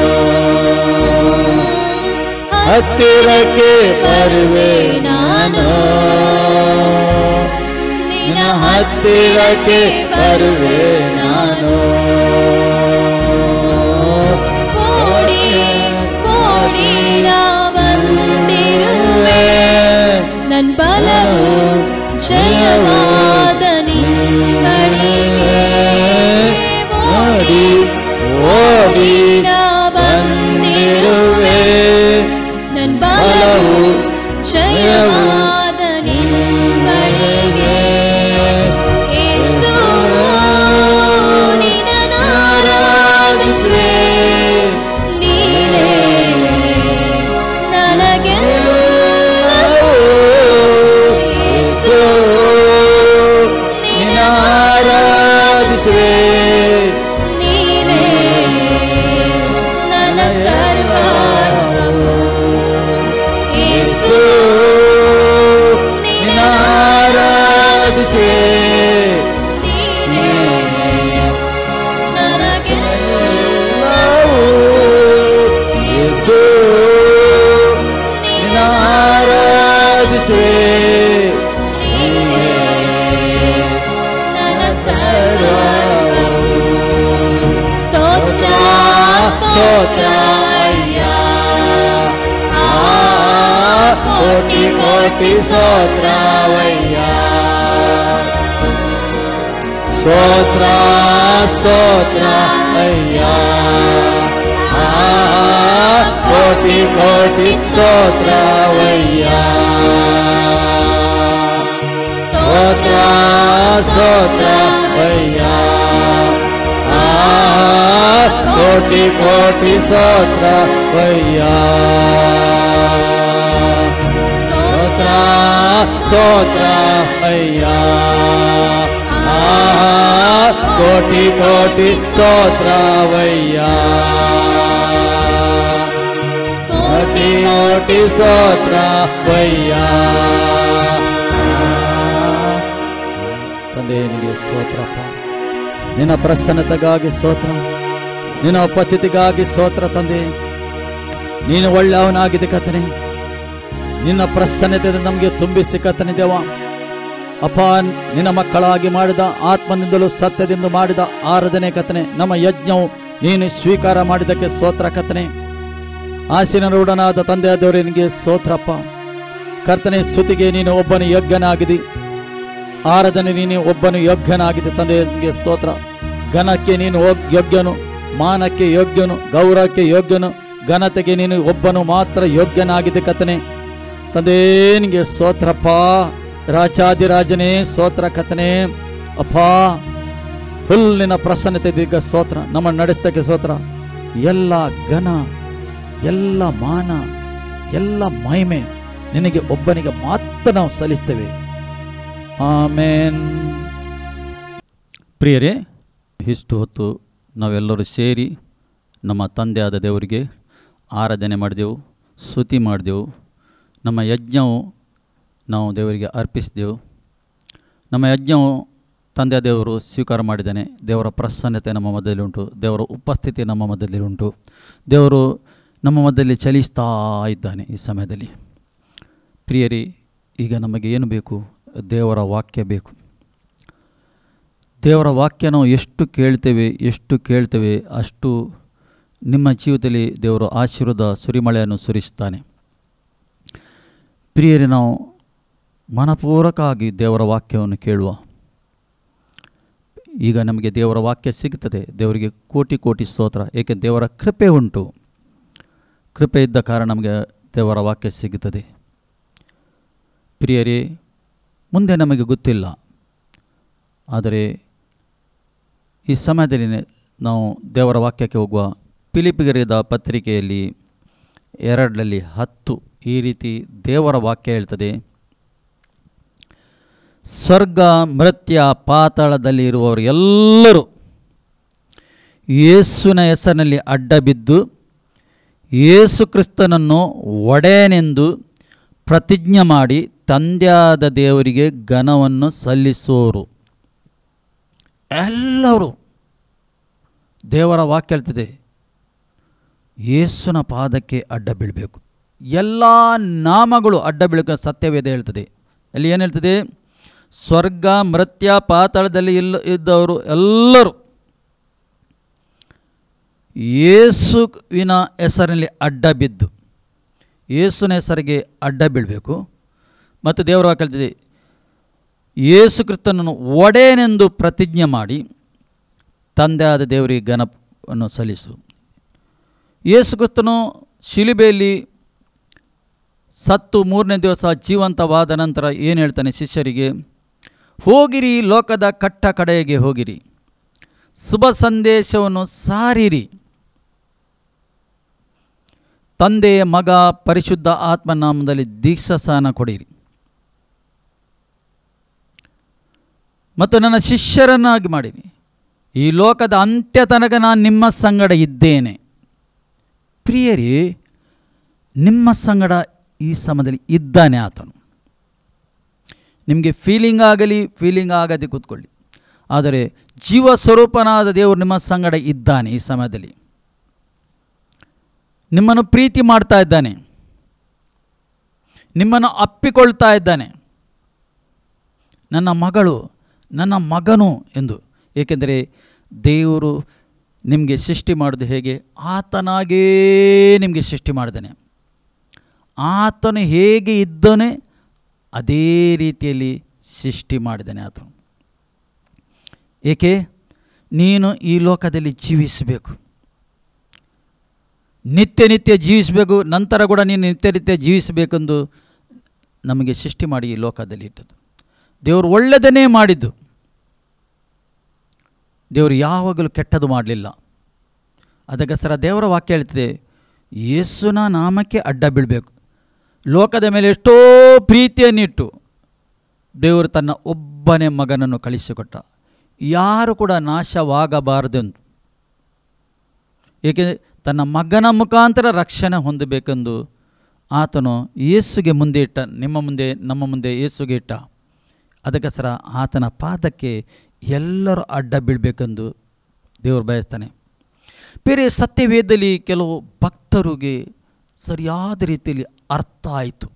ಹತ್ತಿರಕ್ಕೆ ಬರುವೆ ನಾನು ನಿನ್ನ ಹತ್ತಿರಕ್ಕೆ ಬರುವೆ ನಾನು ಕೋಡಿ ಕೋಡಿ ನಾ ಬಂದಿರುವೆ ನನ್ ಬಲವು ಜಯವಾದ ನಿನ್ನಡಿಗೆ ಓಡಿ ಓಡಿ ನಾ ಬಂದಿರುವೆ ಬಂದಿರುವೆ ನನ್ ಬಲವು ಜಯವಾದ ನಿನ್ನಡಿಗೆ ಯೇಸು ನಿನ್ನನ್ನಾರಾಧಿಸುವೆ ನೀನೇ ನನಗೆಲ್ಲವೂ ಯೇಸು ನಿನ್ನಾರಾಧಿಸುವೆ ನೀನೇ ನನ್ನ ಸರ್ವಸ್ವವು ಯೇಸು ನಿನ್ನಾರಾಧಿಸುವೆ ನೀನೇ ನನಗೆಲ್ಲವೂ ಯೇಸು ನಿನ್ನಾರಾಧಿಸುವೆ ನೀನೇ ನನ್ನ ಸರ್ವಸ್ವವು ಸ್ತೋತ್ರ ಸ್ತೋತ್ರ ಅಯ್ಯ ಆ ಕೋಟಿ ಕೋಟಿ ಕೋಟಿ ಸ್ತೋತ್ರವಯ್ಯ ಸ್ತೋತ್ರ ಸ್ತೋತ್ರ ಅಯ್ಯ ಆ, ಕೋಟಿ ಕೋಟಿ ಸ್ತೋತ್ರವಯ್ಯ ಸ್ತೋತ್ರ ಸ್ತೋತ್ರ ಅಯ್ಯ ಆ, ಕೋಟಿ ಕೋಟಿ ಸ್ತೋತ್ರ ಅಯ್ಯ ಸ್ತೋತ್ರ ಸ್ತೋತ್ರ ಅಯ್ಯ ಆ, ಕೋಟಿ ಕೋಟಿ ಸ್ತೋತ್ರವಯ್ಯ ಕೋಟಿ ಕೋಟಿ ಸ್ತೋತ್ರವಯ್ಯ ತಂದೆ ನಿನಗೆ ಸ್ತೋತ್ರಪ್ಪ ನಿನ್ನ ಪ್ರಸನ್ನತೆಗಾಗಿ ಸ್ತೋತ್ರ ನಿನ್ನ ಉಪಸ್ಥಿತಿಗಾಗಿ ಸ್ತೋತ್ರ ತಂದೆ ನೀನು ಒಳ್ಳೆಯವನಾಗಿದೆ ಕತ್ತನೆ ನಿನ್ನ ಪ್ರಸನ್ನತೆ ನಮಗೆ ತುಂಬಿಸಿ ಕತ್ತನೆ ದೇವ ಅಪ್ಪ ನಿನ್ನ ಮಕ್ಕಳಾಗಿ ಮಾಡಿದ ಆತ್ಮನಿಂದಲೂ ಸತ್ಯದಿಂದ ಮಾಡಿದ ಆರಾಧನೆ ಕತ್ತನೆ ನಮ್ಮ ಯಜ್ಞವು ನೀನು ಸ್ವೀಕಾರ ಮಾಡಿದ್ದಕ್ಕೆ ಸ್ತೋತ್ರ ಕತ್ತನೆ ಆಸಿನ ರೂಢನಾದ ತಂದೆಯಾದವರೇ ನಿನಗೆ ಸ್ತೋತ್ರಪ್ಪ ಕರ್ತನೆ ಸ್ತುತಿಗೆ ನೀನು ಒಬ್ಬನು ಯಜ್ಞನಾಗಿದಿ ಆರಾಧನೆ ನೀನು ಒಬ್ಬನು ಯೋಗ್ಯನಾಗಿದೆ ತಂದೆಗೆ ಸ್ತೋತ್ರ ಘನಕ್ಕೆ ನೀನು ಹೋಗ್- ಯೋಗ್ಯನು ಮಾನಕ್ಕೆ ಯೋಗ್ಯನು ಗೌರವಕ್ಕೆ ಯೋಗ್ಯನು ಘನತೆಗೆ ನೀನು ಒಬ್ಬನು ಮಾತ್ರ ಯೋಗ್ಯನಾಗಿದೆ ಕತನೆ ತಂದೆ ನಿನಗೆ ಸ್ತೋತ್ರಪ್ಪ ರಾಜಾದಿರಾಜನೇ ಸ್ತೋತ್ರ ಕತನೆ ಅಪ್ಪ ಫುಲ್ ನಿನ್ನ ಪ್ರಸನ್ನತೆ ದಿಗ್ಗ ಸ್ತೋತ್ರ ನಮ್ಮ ನಡೆಸ್ತಕ್ಕೆ ಸ್ತೋತ್ರ ಎಲ್ಲ ಘನ ಎಲ್ಲ ಮಾನ ಎಲ್ಲ ಮಹಿಮೆ ನಿನಗೆ ಒಬ್ಬನಿಗೆ ಮಾತ್ರ ನಾವು ಸಲ್ಲಿಸ್ತೇವೆ ಆಮೇನ್ ಪ್ರಿಯರೇ ಇಷ್ಟು ಹೊತ್ತು ನಾವೆಲ್ಲರೂ ಸೇರಿ ನಮ್ಮ ತಂದೆಯಾದ ದೇವರಿಗೆ ಆರಾಧನೆ ಮಾಡಿದೆವು ಸ್ತುತಿ ಮಾಡಿದೆವು ನಮ್ಮ ಯಜ್ಞವು ನಾವು ದೇವರಿಗೆ ಅರ್ಪಿಸಿದೆವು ನಮ್ಮ ಯಜ್ಞವು ತಂದೆ ದೇವರು ಸ್ವೀಕಾರ ಮಾಡಿದ್ದಾನೆ ದೇವರ ಪ್ರಸನ್ನತೆ ನಮ್ಮ ಮಧ್ಯದಲ್ಲಿ ಉಂಟು ದೇವರ ಉಪಸ್ಥಿತಿ ನಮ್ಮ ಮಧ್ಯದಲ್ಲಿ ಉಂಟು ದೇವರು ನಮ್ಮ ಮಧ್ಯದಲ್ಲಿ ಚಲಿಸ್ತಾ ಇದ್ದಾನೆ ಈ ಸಮಯದಲ್ಲಿ ಪ್ರಿಯರಿ ಈಗ ನಮಗೆ ಏನು ಬೇಕು ದೇವರ ವಾಕ್ಯ ಬೇಕು ದೇವರ ವಾಕ್ಯ ನಾವು ಎಷ್ಟು ಕೇಳ್ತೇವೆ ಎಷ್ಟು ಕೇಳ್ತೇವೆ ಅಷ್ಟು ನಿಮ್ಮ ಜೀವಿತದಲ್ಲಿ ದೇವರು ಆಶೀರ್ವಾದ ಸುರಿಮಳೆಯನ್ನು ಸುರಿಸ್ತಾನೆ ಪ್ರಿಯರೇ ನಾವು ಮನಪೂರ್ವಕವಾಗಿ ದೇವರ ವಾಕ್ಯವನ್ನು ಕೇಳುವ ಈಗ ನಮಗೆ ದೇವರ ವಾಕ್ಯ ಸಿಗ್ತದೆ ದೇವರಿಗೆ ಕೋಟಿ ಕೋಟಿ ಸ್ತೋತ್ರ ಏಕೆ ದೇವರ ಕೃಪೆ ಉಂಟು ಕೃಪೆ ಇದ್ದ ಕಾರಣ ನಮಗೆ ದೇವರ ವಾಕ್ಯ ಸಿಗುತ್ತದೆ ಪ್ರಿಯರೇ ಮುಂದೆ ನಮಗೆ ಗೊತ್ತಿಲ್ಲ ಆದರೆ ಈ ಸಮಯದಲ್ಲಿ ನಾವು ದೇವರ ವಾಕ್ಯಕ್ಕೆ ಹೋಗುವ ಪಿಲಿಪಿಗರಿದ ಪತ್ರಿಕೆಯಲ್ಲಿ ಎರಡರಲ್ಲಿ ಹತ್ತು ಈ ರೀತಿ ದೇವರ ವಾಕ್ಯ ಹೇಳ್ತದೆ ಸ್ವರ್ಗ ಮೃತ್ಯ ಪಾತಾಳದಲ್ಲಿ ಇರುವವರು ಎಲ್ಲರೂ ಯೇಸುವಿನ ಹೆಸರಿನಲ್ಲಿ ಅಡ್ಡ ಬಿದ್ದು ಯೇಸು ಕ್ರಿಸ್ತನನ್ನು ಒಡೆಯನೆಂದು ಪ್ರತಿಜ್ಞೆ ಮಾಡಿ ತಂದೆಯಾದ ದೇವರಿಗೆ ಘನವನ್ನು ಸಲ್ಲಿಸುವವರು ಎಲ್ಲರೂ ದೇವರ ವಾಕ್ಯ ಹೇಳ್ತದೆ ಯೇಸುನ ಪಾದಕ್ಕೆ ಅಡ್ಡ ಬೀಳಬೇಕು ಎಲ್ಲ ನಾಮಗಳು ಅಡ್ಡ ಬೀಳಕ ಸತ್ಯವೇದ ಹೇಳ್ತದೆ ಅಲ್ಲಿ ಏನು ಹೇಳ್ತದೆ ಸ್ವರ್ಗ ಮೃತ್ಯ ಪಾತಾಳದಲ್ಲಿ ಇಲ್ಲ ಇದ್ದವರು ಎಲ್ಲರೂ ಯೇಸುವಿನ ಹೆಸರಿನಲ್ಲಿ ಅಡ್ಡ ಬಿದ್ದು ಯೇಸುನ ಹೆಸರಿಗೆ ಅಡ್ಡ ಬೀಳಬೇಕು ಮತ್ತು ದೇವರ ವಾಕ್ಯ ಹೇಳ್ತಿದೆ ಯೇಸು ಕ್ರಿಸ್ತನನ್ನು ಒಡೆಯನೆಂದು ಪ್ರತಿಜ್ಞೆ ಮಾಡಿ ತಂದೆಯಾದ ದೇವರಿಗೆ ಘನವನ್ನು ಸಲ್ಲಿಸು ಯೇಸು ಕ್ರಿಸ್ತನು ಶಿಲುಬೆಯಲ್ಲಿ ಸತ್ತು ಮೂರನೇ ದಿವಸ ಜೀವಂತವಾದ ನಂತರ ಏನು ಹೇಳ್ತಾನೆ ಶಿಷ್ಯರಿಗೆ ಹೋಗಿರಿ ಲೋಕದ ಕಟ್ಟ ಕಡೆಗೆ ಹೋಗಿರಿ ಶುಭ ಸಂದೇಶವನ್ನು ಸಾರಿರಿ ತಂದೆಯ ಮಗ ಪರಿಶುದ್ಧ ಆತ್ಮನಾಮದಲ್ಲಿ ದೀಕ್ಷಾಸ್ನಾನ ಕೊಡಿರಿ ಮತ್ತು ನನ್ನ ಶಿಷ್ಯರನ್ನಾಗಿ ಮಾಡಿರಿ ಈ ಲೋಕದ ಅಂತ್ಯ ತನಕ ನಾನು ನಿಮ್ಮ ಸಂಗಡ ಇದ್ದೇನೆ ಪ್ರಿಯರಿ ನಿಮ್ಮ ಸಂಗಡ ಈ ಸಮಯದಲ್ಲಿ ಇದ್ದಾನೆ ಆತನು ನಿಮಗೆ ಫೀಲಿಂಗ್ ಆಗಲಿ ಫೀಲಿಂಗ್ ಆಗದೆ ಕೂತ್ಕೊಳ್ಳಿ ಆದರೆ ಜೀವ ಸ್ವರೂಪನಾದ ದೇವರು ನಿಮ್ಮ ಸಂಗಡ ಇದ್ದಾನೆ ಈ ಸಮಯದಲ್ಲಿ ನಿಮ್ಮನ್ನು ಪ್ರೀತಿ ಮಾಡ್ತಾ ಇದ್ದಾನೆ ನಿಮ್ಮನ್ನು ಅಪ್ಪಿಕೊಳ್ತಾ ಇದ್ದಾನೆ ನನ್ನ ಮಗಳು ನನ್ನ ಮಗನು ಎಂದು ಏಕೆಂದರೆ ದೇವರು ನಿಮಗೆ ಸೃಷ್ಟಿ ಮಾಡೋದು ಹೇಗೆ ಆತನಾಗೇ ನಿಮಗೆ ಸೃಷ್ಟಿ ಮಾಡಿದ್ದಾನೆ ಆತನು ಹೇಗೆ ಇದ್ದಾನೆ ಅದೇ ರೀತಿಯಲ್ಲಿ ಸೃಷ್ಟಿ ಮಾಡಿದ್ದಾನೆ ಆತನು ಏಕೆ ನೀನು ಈ ಲೋಕದಲ್ಲಿ ಜೀವಿಸಬೇಕು ನಿತ್ಯ ನಿತ್ಯ ಜೀವಿಸಬೇಕು ನಂತರ ಕೂಡ ನೀನು ನಿತ್ಯ ನಿತ್ಯ ಜೀವಿಸಬೇಕೆಂದು ನಮಗೆ ಸೃಷ್ಟಿ ಮಾಡಿ ಈ ಲೋಕದಲ್ಲಿ ಇಟ್ಟದ್ದು ದೇವರು ಒಳ್ಳೆಯದನ್ನೇ ಮಾಡಿದ್ದು ದೇವರು ಯಾವಾಗಲೂ ಕೆಟ್ಟದು ಮಾಡಲಿಲ್ಲ ಅದಕ್ಕೋಸ್ಕರ ದೇವರ ವಾಕ್ಯ ಹೇಳ್ತಿದೆ ಯೇಸುನ ನಾಮಕ್ಕೆ ಅಡ್ಡ ಬೀಳಬೇಕು ಲೋಕದ ಮೇಲೆ ಎಷ್ಟೋ ಪ್ರೀತಿಯನ್ನಿಟ್ಟು ದೇವರು ತನ್ನ ಒಬ್ಬನೇ ಮಗನನ್ನು ಕಳಿಸಿಕೊಟ್ಟ ಯಾರು ಕೂಡ ನಾಶವಾಗಬಾರದೆಂದು ಏಕೆಂದರೆ ತನ್ನ ಮಗನ ಮುಖಾಂತರ ರಕ್ಷಣೆ ಹೊಂದಬೇಕೆಂದು ಆತನು ಯೇಸುಗೆ ಮುಂದೆ ಇಟ್ಟ ನಿಮ್ಮ ಮುಂದೆ ನಮ್ಮ ಮುಂದೆ ಯೇಸುಗೆ ಇಟ್ಟ ಅದಕ್ಕೋಸ್ಕರ ಆತನ ಪಾದಕ್ಕೆ ಎಲ್ಲರೂ ಅಡ್ಡ ಬೀಳಬೇಕೆಂದು ದೇವರು ಬಯಸ್ತಾನೆ ಬೇರೆ ಸತ್ಯವೇದದಲ್ಲಿ ಕೆಲವು ಭಕ್ತರಿಗೆ ಸರಿಯಾದ ರೀತಿಯಲ್ಲಿ ಅರ್ಥ ಆಯಿತು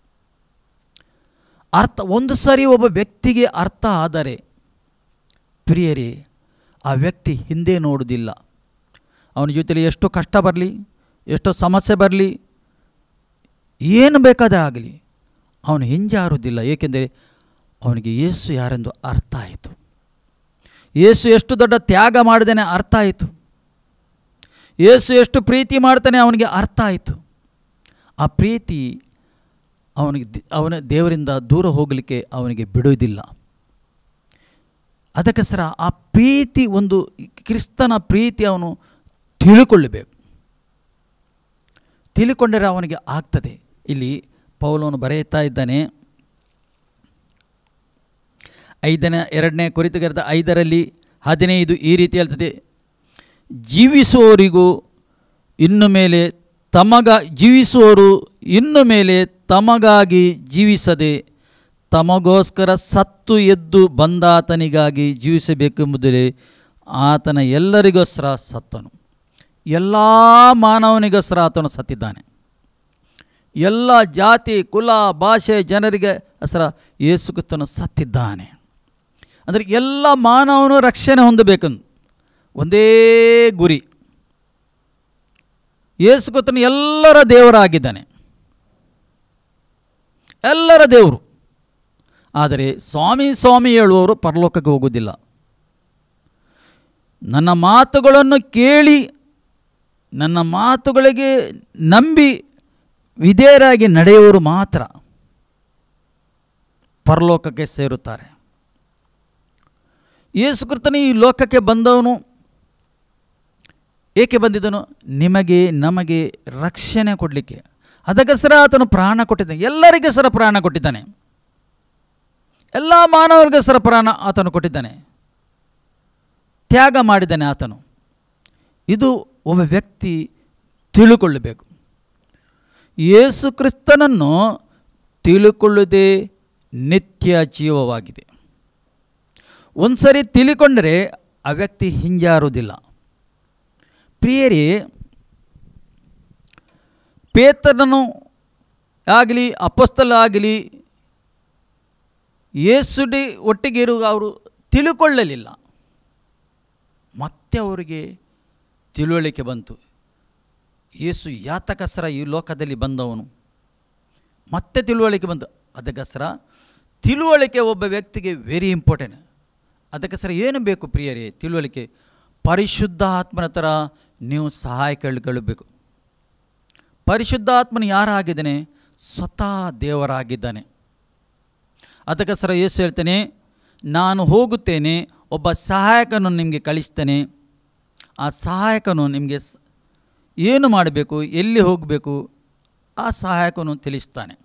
ಅರ್ಥ ಒಂದು ಸಾರಿ ಒಬ್ಬ ವ್ಯಕ್ತಿಗೆ ಅರ್ಥ ಆದರೆ ಪ್ರಿಯರೇ ಆ ವ್ಯಕ್ತಿ ಹಿಂದೆ ನೋಡುವುದಿಲ್ಲ ಅವನ ಜೊತೆಲಿ ಎಷ್ಟು ಕಷ್ಟ ಬರಲಿ ಎಷ್ಟೋ ಸಮಸ್ಯೆ ಬರಲಿ ಏನು ಬೇಕಾದರೆ ಆಗಲಿ ಅವನು ಹಿಂಜಾರುವುದಿಲ್ಲ ಏಕೆಂದರೆ ಅವನಿಗೆ ಯೇಸು ಯಾರೆಂದು ಅರ್ಥ ಆಯಿತು ಯೇಸು ಎಷ್ಟು ದೊಡ್ಡ ತ್ಯಾಗ ಮಾಡಿದಾನೆ ಅರ್ಥ ಆಯಿತು ಯೇಸು ಎಷ್ಟು ಪ್ರೀತಿ ಮಾಡ್ತಾನೆ ಅವನಿಗೆ ಅರ್ಥ ಆಯಿತು ಆ ಪ್ರೀತಿ ಅವನಿಗೆ ದಿ- ಅವನ ದೇವರಿಂದ ದೂರ ಹೋಗಲಿಕ್ಕೆ ಅವನಿಗೆ ಬಿಡುವುದಿಲ್ಲ ಅದಕ್ಕೋಸ್ಕರ ಆ ಪ್ರೀತಿ ಒಂದು ಕ್ರಿಸ್ತನ ಪ್ರೀತಿ ಅವನು ತಿಳ್ಕೊಳ್ಳಬೇಕು ತಿಳ್ಕೊಂಡರೆ ಅವನಿಗೆ ಆಗ್ತದೆ ಇಲ್ಲಿ ಪೌಲವನು ಬರೆಯುತ್ತಾ ಇದ್ದಾನೆ ಐದನೇ ಎರಡನೇ ಕುರಿತುಗರದ ಐದರಲ್ಲಿ ಹದಿನೈದು ಈ ರೀತಿ ಹೇಳ್ತದೆ ಜೀವಿಸುವವರಿಗೂ ಇನ್ನು ಮೇಲೆ ತಮಗ ಜೀವಿಸುವವರು ಇನ್ನು ಮೇಲೆ ತಮಗಾಗಿ ಜೀವಿಸದೆ ತಮಗೋಸ್ಕರ ಸತ್ತು ಎದ್ದು ಬಂದಾತನಿಗಾಗಿ ಜೀವಿಸಬೇಕೆಂಬುದೇ ಆತನ ಎಲ್ಲರಿಗೋಸ್ಕರ ಸತ್ತನು ಎಲ್ಲ ಮಾನವನಿಗೋಸ್ಕರ ಆತನು ಸತ್ತಿದ್ದಾನೆ ಎಲ್ಲ ಜಾತಿ ಕುಲ ಭಾಷೆ ಜನರಿಗೆ ಹೆಸರ ಯೇಸು ಕ್ರಿಸ್ತನು ಸತ್ತಿದ್ದಾನೆ ಅಂದರೆ ಎಲ್ಲ ಮಾನವನು ರಕ್ಷಣೆ ಹೊಂದಬೇಕಂದು ಒಂದೇ ಗುರಿ ಯೇಸು ಕ್ರಿಸ್ತನು ಎಲ್ಲರ ದೇವರಾಗಿದ್ದಾನೆ ಎಲ್ಲರ ದೇವರು ಆದರೆ ಸ್ವಾಮಿ ಸ್ವಾಮಿ ಹೇಳುವವರು ಪರಲೋಕಕ್ಕೆ ಹೋಗುವುದಿಲ್ಲ ನನ್ನ ಮಾತುಗಳನ್ನು ಕೇಳಿ ನನ್ನ ಮಾತುಗಳಿಗೆ ನಂಬಿ ವಿಧೇಯರಾಗಿ ನಡೆಯುವವರು ಮಾತ್ರ ಪರಲೋಕಕ್ಕೆ ಸೇರುತ್ತಾರೆ ಯೇಸು ಕ್ರಿಸ್ತನು ಈ ಲೋಕಕ್ಕೆ ಬಂದವನು ಏಕೆ ಬಂದಿದ್ದನು ನಿಮಗೆ ನಮಗೆ ರಕ್ಷಣೆ ಕೊಡಲಿಕ್ಕೆ ಅದಕ್ಕೋಸ್ಕರ ಆತನು ಪ್ರಾಣ ಕೊಟ್ಟಿದ್ದಾನೆ ಎಲ್ಲರಿಗೋಸ್ಕರ ಪ್ರಾಣ ಕೊಟ್ಟಿದ್ದಾನೆ ಎಲ್ಲ ಮಾನವರಿಗೋಸ್ಕರ ಪ್ರಾಣ ಆತನು ಕೊಟ್ಟಿದ್ದಾನೆ ತ್ಯಾಗ ಮಾಡಿದ್ದಾನೆ ಆತನು ಇದು ಒಬ್ಬ ವ್ಯಕ್ತಿ ತಿಳುಕೊಳ್ಳಬೇಕು ಯೇಸು ಕ್ರಿಸ್ತನನ್ನು ತಿಳುಕೊಳ್ಳುವುದೇ ನಿತ್ಯ ಜೀವವಾಗಿದೆ ಒಂದು ಸರಿ ತಿಳಿಕೊಂಡರೆ ಆ ವ್ಯಕ್ತಿ ಹಿಂಜಾರುವುದಿಲ್ಲ ಪ್ರಿಯರೇ ಪೇತನನು ಆಗಲಿ ಅಪಸ್ತಲ ಆಗಲಿ ಯೇಸುಡಿ ಒಟ್ಟಿಗೆ ಇರುವ ಅವರು ತಿಳುಕೊಳ್ಳಲಿಲ್ಲ ಮತ್ತೆ ಅವರಿಗೆ ತಿಳುವಳಿಕೆ ಬಂತು ಯೇಸು ಯಾತಕಸರ ಈ ಲೋಕದಲ್ಲಿ ಬಂದವನು ಮತ್ತೆ ತಿಳುವಳಿಕೆ ಬಂತು ಅದಕ್ಕೋಸ್ಕರ ತಿಳುವಳಿಕೆ ಒಬ್ಬ ವ್ಯಕ್ತಿಗೆ ವೆರಿ ಇಂಪಾರ್ಟೆಂಟ್ ಅದಕ್ಕೋಸ್ಕರ ಏನು ಬೇಕು ಪ್ರಿಯರೇ ತಿಳುವಳಿಕೆ ಪರಿಶುದ್ಧ ಆತ್ಮನ ಥರ ನೀವು ಸಹಾಯ ಕೇಳಿಕೊಳ್ಳಬೇಕು ಪರಿಶುದ್ಧಾತ್ಮನು ಯಾರಾಗಿದ್ದಾನೆ ಸ್ವತಃ ದೇವರಾಗಿದ್ದಾನೆ ಅದಕ್ಕೋಸ್ಕರ ಯೇಸು ಹೇಳ್ತೇನೆ ನಾನು ಹೋಗುತ್ತೇನೆ ಒಬ್ಬ ಸಹಾಯಕನು ನಿಮಗೆ ಕಳಿಸ್ತೇನೆ ಆ ಸಹಾಯಕನು ನಿಮಗೆ ಸ್- ಏನು ಮಾಡಬೇಕು ಎಲ್ಲಿ ಹೋಗಬೇಕು ಆ ಸಹಾಯಕನು ತಿಳಿಸ್ತಾನೆ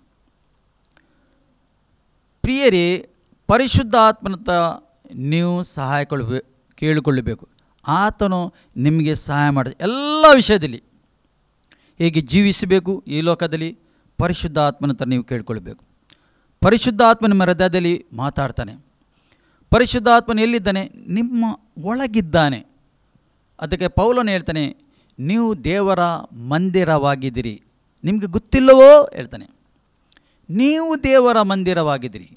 ಪ್ರಿಯರೇ ಪರಿಶುದ್ಧ ಆತ್ಮನಂತ ನೀವು ಸಹಾಯ ಕೊಳ್ಬೇ ಕೇಳಿಕೊಳ್ಳಬೇಕು ಆತನು ನಿಮಗೆ ಸಹಾಯ ಮಾಡಿದ ಎಲ್ಲ ವಿಷಯದಲ್ಲಿ ಹೇಗೆ ಜೀವಿಸಬೇಕು ಈ ಲೋಕದಲ್ಲಿ ಪರಿಶುದ್ಧ ಆತ್ಮನಂತ ನೀವು ಕೇಳಿಕೊಳ್ಬೇಕು ಪರಿಶುದ್ಧ ಆತ್ಮ ನಿಮ್ಮ ಹೃದಯದಲ್ಲಿ ಮಾತಾಡ್ತಾನೆ ಪರಿಶುದ್ಧ ಆತ್ಮನು ಎಲ್ಲಿದ್ದಾನೆ ನಿಮ್ಮ ಒಳಗಿದ್ದಾನೆ ಅದಕ್ಕೆ ಪೌಲನು ಹೇಳ್ತಾನೆ ನೀವು ದೇವರ ಮಂದಿರವಾಗಿದ್ದೀರಿ ನಿಮಗೆ ಗೊತ್ತಿಲ್ಲವೋ ಹೇಳ್ತಾನೆ ನೀವು ದೇವರ ಮಂದಿರವಾಗಿದ್ದೀರಿ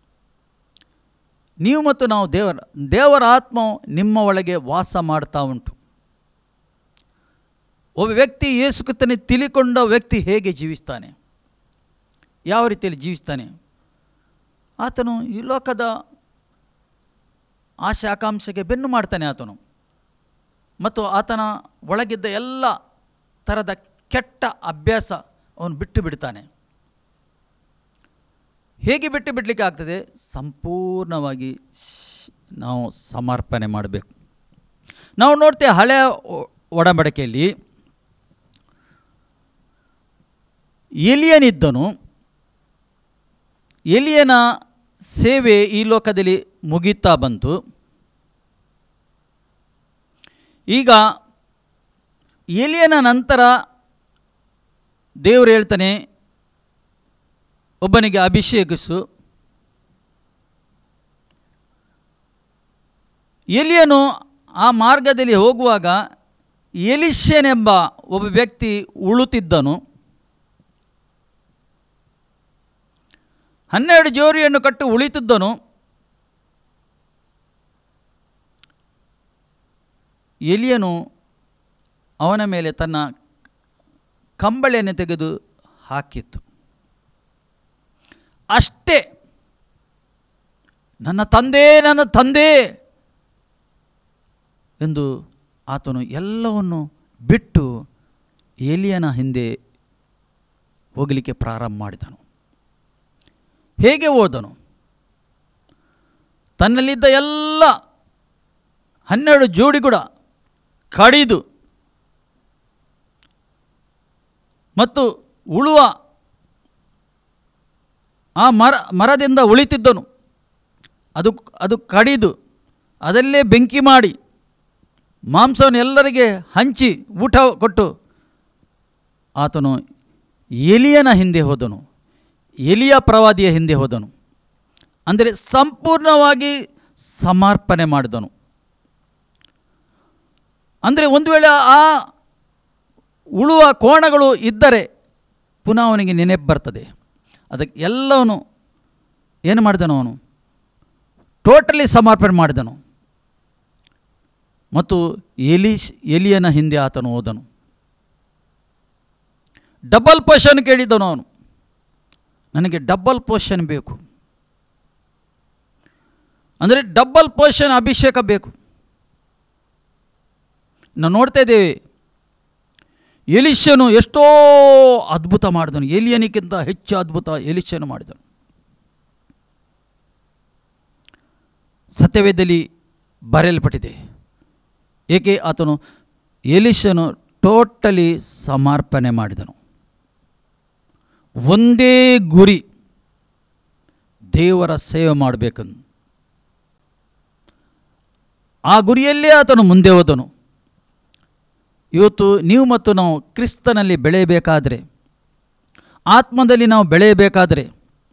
ನೀವು ಮತ್ತು ನಾವು ದೇವರ ದೇವರ ಆತ್ಮ ನಿಮ್ಮ ಒಳಗೆ ವಾಸ ಮಾಡ್ತಾ ಉಂಟು ಒಬ್ಬ ವ್ಯಕ್ತಿ ಯೇಸುಕ್ರಿಸ್ತನೇ ತಿಳಿಕೊಂಡ ವ್ಯಕ್ತಿ ಹೇಗೆ ಜೀವಿಸ್ತಾನೆ ಯಾವ ರೀತಿಯಲ್ಲಿ ಜೀವಿಸ್ತಾನೆ ಆತನು ಈ ಲೋಕದ ಆಶೆ ಆಕಾಂಕ್ಷೆಗೆ ಬೆನ್ನು ಮಾಡ್ತಾನೆ ಆತನು ಮತ್ತು ಆತನ ಒಳಗಿದ್ದ ಎಲ್ಲ ಥರದ ಕೆಟ್ಟ ಅಭ್ಯಾಸ ಅವನು ಬಿಟ್ಟು ಬಿಡ್ತಾನೆ ಹೇಗೆ ಬಿಟ್ಟು ಬಿಡಲಿಕ್ಕೆ ಆಗ್ತದೆ ಸಂಪೂರ್ಣವಾಗಿ ಶ್- ನಾವು ಸಮರ್ಪಣೆ ಮಾಡಬೇಕು ನಾವು ನೋಡ್ತೇವೆ ಹಳೆಯ ಒ- ಒಡಂಬಡಿಕೆಯಲ್ಲಿ ಎಲಿಯನಿದ್ದನು ಎಲಿಯನ ಸೇವೆ ಈ ಲೋಕದಲ್ಲಿ ಮುಗೀತಾ ಬಂತು ಈಗ ಎಲಿಯನ ನಂತರ ದೇವರು ಹೇಳ್ತಾನೆ ಒಬ್ಬನಿಗೆ ಅಭಿಷೇಕಿಸು ಎಲಿಯನು ಆ ಮಾರ್ಗದಲ್ಲಿ ಹೋಗುವಾಗ ಎಲಿಷ್ಯನೆಂಬ ಒಬ್ಬ ವ್ಯಕ್ತಿ ಉಳುತ್ತಿದ್ದನು ಹನ್ನೆರಡು ಜೋರಿಯನ್ನು ಕಟ್ಟು ಉಳಿತಿದ್ದನು ಎಲಿಯನು ಅವನ ಮೇಲೆ ತನ್ನ ಕಂಬಳಿಯನ್ನು ತೆಗೆದು ಹಾಕಿತ್ತು ಅಷ್ಟೇ ನನ್ನ ತಂದೆ ನನ್ನ ತಂದೆ ಎಂದು ಆತನು ಎಲ್ಲವನ್ನು ಬಿಟ್ಟು ಏಲಿಯನ ಹಿಂದೆ ಹೋಗಲಿಕ್ಕೆ ಪ್ರಾರಂಭ ಮಾಡಿದನು ಹೇಗೆ ಹೋದನು ತನ್ನಲ್ಲಿದ್ದ ಎಲ್ಲ ಹನ್ನೆರಡು ಜೋಡಿ ಕೂಡ ಕಡಿದು ಮತ್ತು ಉಳುವ ಆ ಮರ ಮರದಿಂದ ಉಳಿತಿದ್ದನು ಅದು ಅದು ಕಡಿದು ಅದಲ್ಲೇ ಬೆಂಕಿ ಮಾಡಿ ಮಾಂಸವನ್ನು ಎಲ್ಲರಿಗೆ ಹಂಚಿ ಊಟ ಕೊಟ್ಟು ಆತನು ಎಲಿಯನ ಹಿಂದೆ ಹೋದನು ಎಲಿಯ ಪ್ರವಾದಿಯ ಹಿಂದೆ ಹೋದನು ಅಂದರೆ ಸಂಪೂರ್ಣವಾಗಿ ಸಮರ್ಪಣೆ ಮಾಡಿದನು ಅಂದರೆ ಒಂದು ವೇಳೆ ಆ ಉಳುವ ಕೋಣಗಳು ಇದ್ದರೆ ಪುನಃ ಅವನಿಗೆ ನೆನಪು ಬರ್ತದೆ ಅದಕ್ಕೆ ಎಲ್ಲವನು ಏನು ಮಾಡಿದನು ಅವನು ಟೋಟಲಿ ಸಮರ್ಪಣೆ ಮಾಡಿದನು ಮತ್ತು ಎಲಿಶ್ ಎಲಿಯನ ಹಿಂದೆ ಆತನು ಹೋದನು ಡಬಲ್ ಪೋಷನ್ ಕೇಳಿದನು ಅವನು ನನಗೆ ಡಬಲ್ ಪೋಷನ್ ಬೇಕು ಅಂದರೆ ಡಬಲ್ ಪೋಷನ್ ಅಭಿಷೇಕ ಬೇಕು ನಾವು ನೋಡ್ತಾ ಇದ್ದೇವೆ ಎಲಿಶನು ಎಷ್ಟೋ ಅದ್ಭುತ ಮಾಡಿದನು ಎಲಿಯನಿಗಿಂತ ಹೆಚ್ಚು ಅದ್ಭುತ ಎಲಿಶನು ಮಾಡಿದನು ಸತ್ಯವೇದಲ್ಲಿ ಬರೆಯಲ್ಪಟ್ಟಿದೆ ಏಕೆ ಆತನು ಎಲಿಶನು ಟೋಟಲಿ ಸಮರ್ಪಣೆ ಮಾಡಿದನು ಒಂದೇ ಗುರಿ ದೇವರ ಸೇವೆ ಮಾಡಬೇಕಂದು ಆ ಗುರಿಯಲ್ಲೇ ಆತನು ಮುಂದೆ ಹೋದನು ಇವತ್ತು ನೀವು ಮತ್ತು ನಾವು ಕ್ರಿಸ್ತನಲ್ಲಿ ಬೆಳೆಯಬೇಕಾದರೆ ಆತ್ಮದಲ್ಲಿ ನಾವು ಬೆಳೆಯಬೇಕಾದರೆ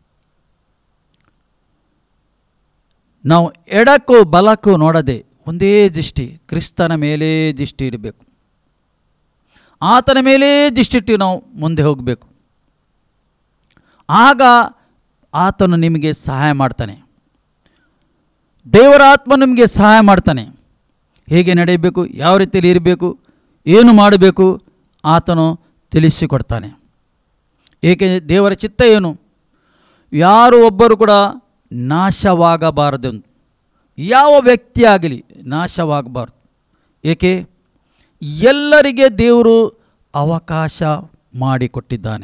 ನಾವು ಎಡಕ್ಕೂ ಬಲಕ್ಕೂ ನೋಡದೆ ಒಂದೇ ದೃಷ್ಟಿ ಕ್ರಿಸ್ತನ ಮೇಲೇ ದೃಷ್ಟಿ ಇರಬೇಕು ಆತನ ಮೇಲೇ ದೃಷ್ಟಿಟ್ಟು ನಾವು ಮುಂದೆ ಹೋಗಬೇಕು ಆಗ ಆತನು ನಿಮಗೆ ಸಹಾಯ ಮಾಡ್ತಾನೆ ದೇವರ ಆತ್ಮ ನಿಮಗೆ ಸಹಾಯ ಮಾಡ್ತಾನೆ ಹೇಗೆ ನಡೆಯಬೇಕು ಯಾವ ರೀತಿಯಲ್ಲಿ ಇರಬೇಕು ಏನು ಮಾಡಬೇಕು ಆತನು ತಿಳಿಸಿಕೊಡ್ತಾನೆ ಏಕೆ ದೇವರ ಚಿತ್ತ ಏನು ಯಾರು ಒಬ್ಬರು ಕೂಡ ನಾಶವಾಗಬಾರದೆಂದು ಯಾವ ವ್ಯಕ್ತಿ ಆಗಲಿ ನಾಶವಾಗಬಾರ್ದು ಏಕೆ ಎಲ್ಲರಿಗೆ ದೇವರು ಅವಕಾಶ ಮಾಡಿಕೊಟ್ಟಿದ್ದಾನೆ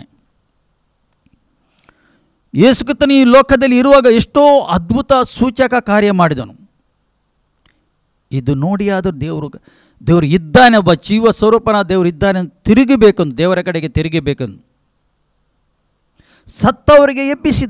ಯೇಸುಕ್ರಿಸ್ತನು ಈ ಲೋಕದಲ್ಲಿ ಇರುವಾಗ ಎಷ್ಟೋ ಅದ್ಭುತ ಸೂಚಕ ಕಾರ್ಯ ಮಾಡಿದನು ಇದು ನೋಡಿ ಆದರೂ ದೇವರು ದೇವರು ಇದ್ದಾನೆ ಒಬ್ಬ ಜೀವ ಸ್ವರೂಪನ ದೇವರು ಇದ್ದಾನೆ ಅಂತ ತಿರುಗಬೇಕಂದು ದೇವರ ಕಡೆಗೆ ತಿರುಗಬೇಕಂದು ಸತ್ತವರಿಗೆ ಎಬ್ಬಿಸಿದ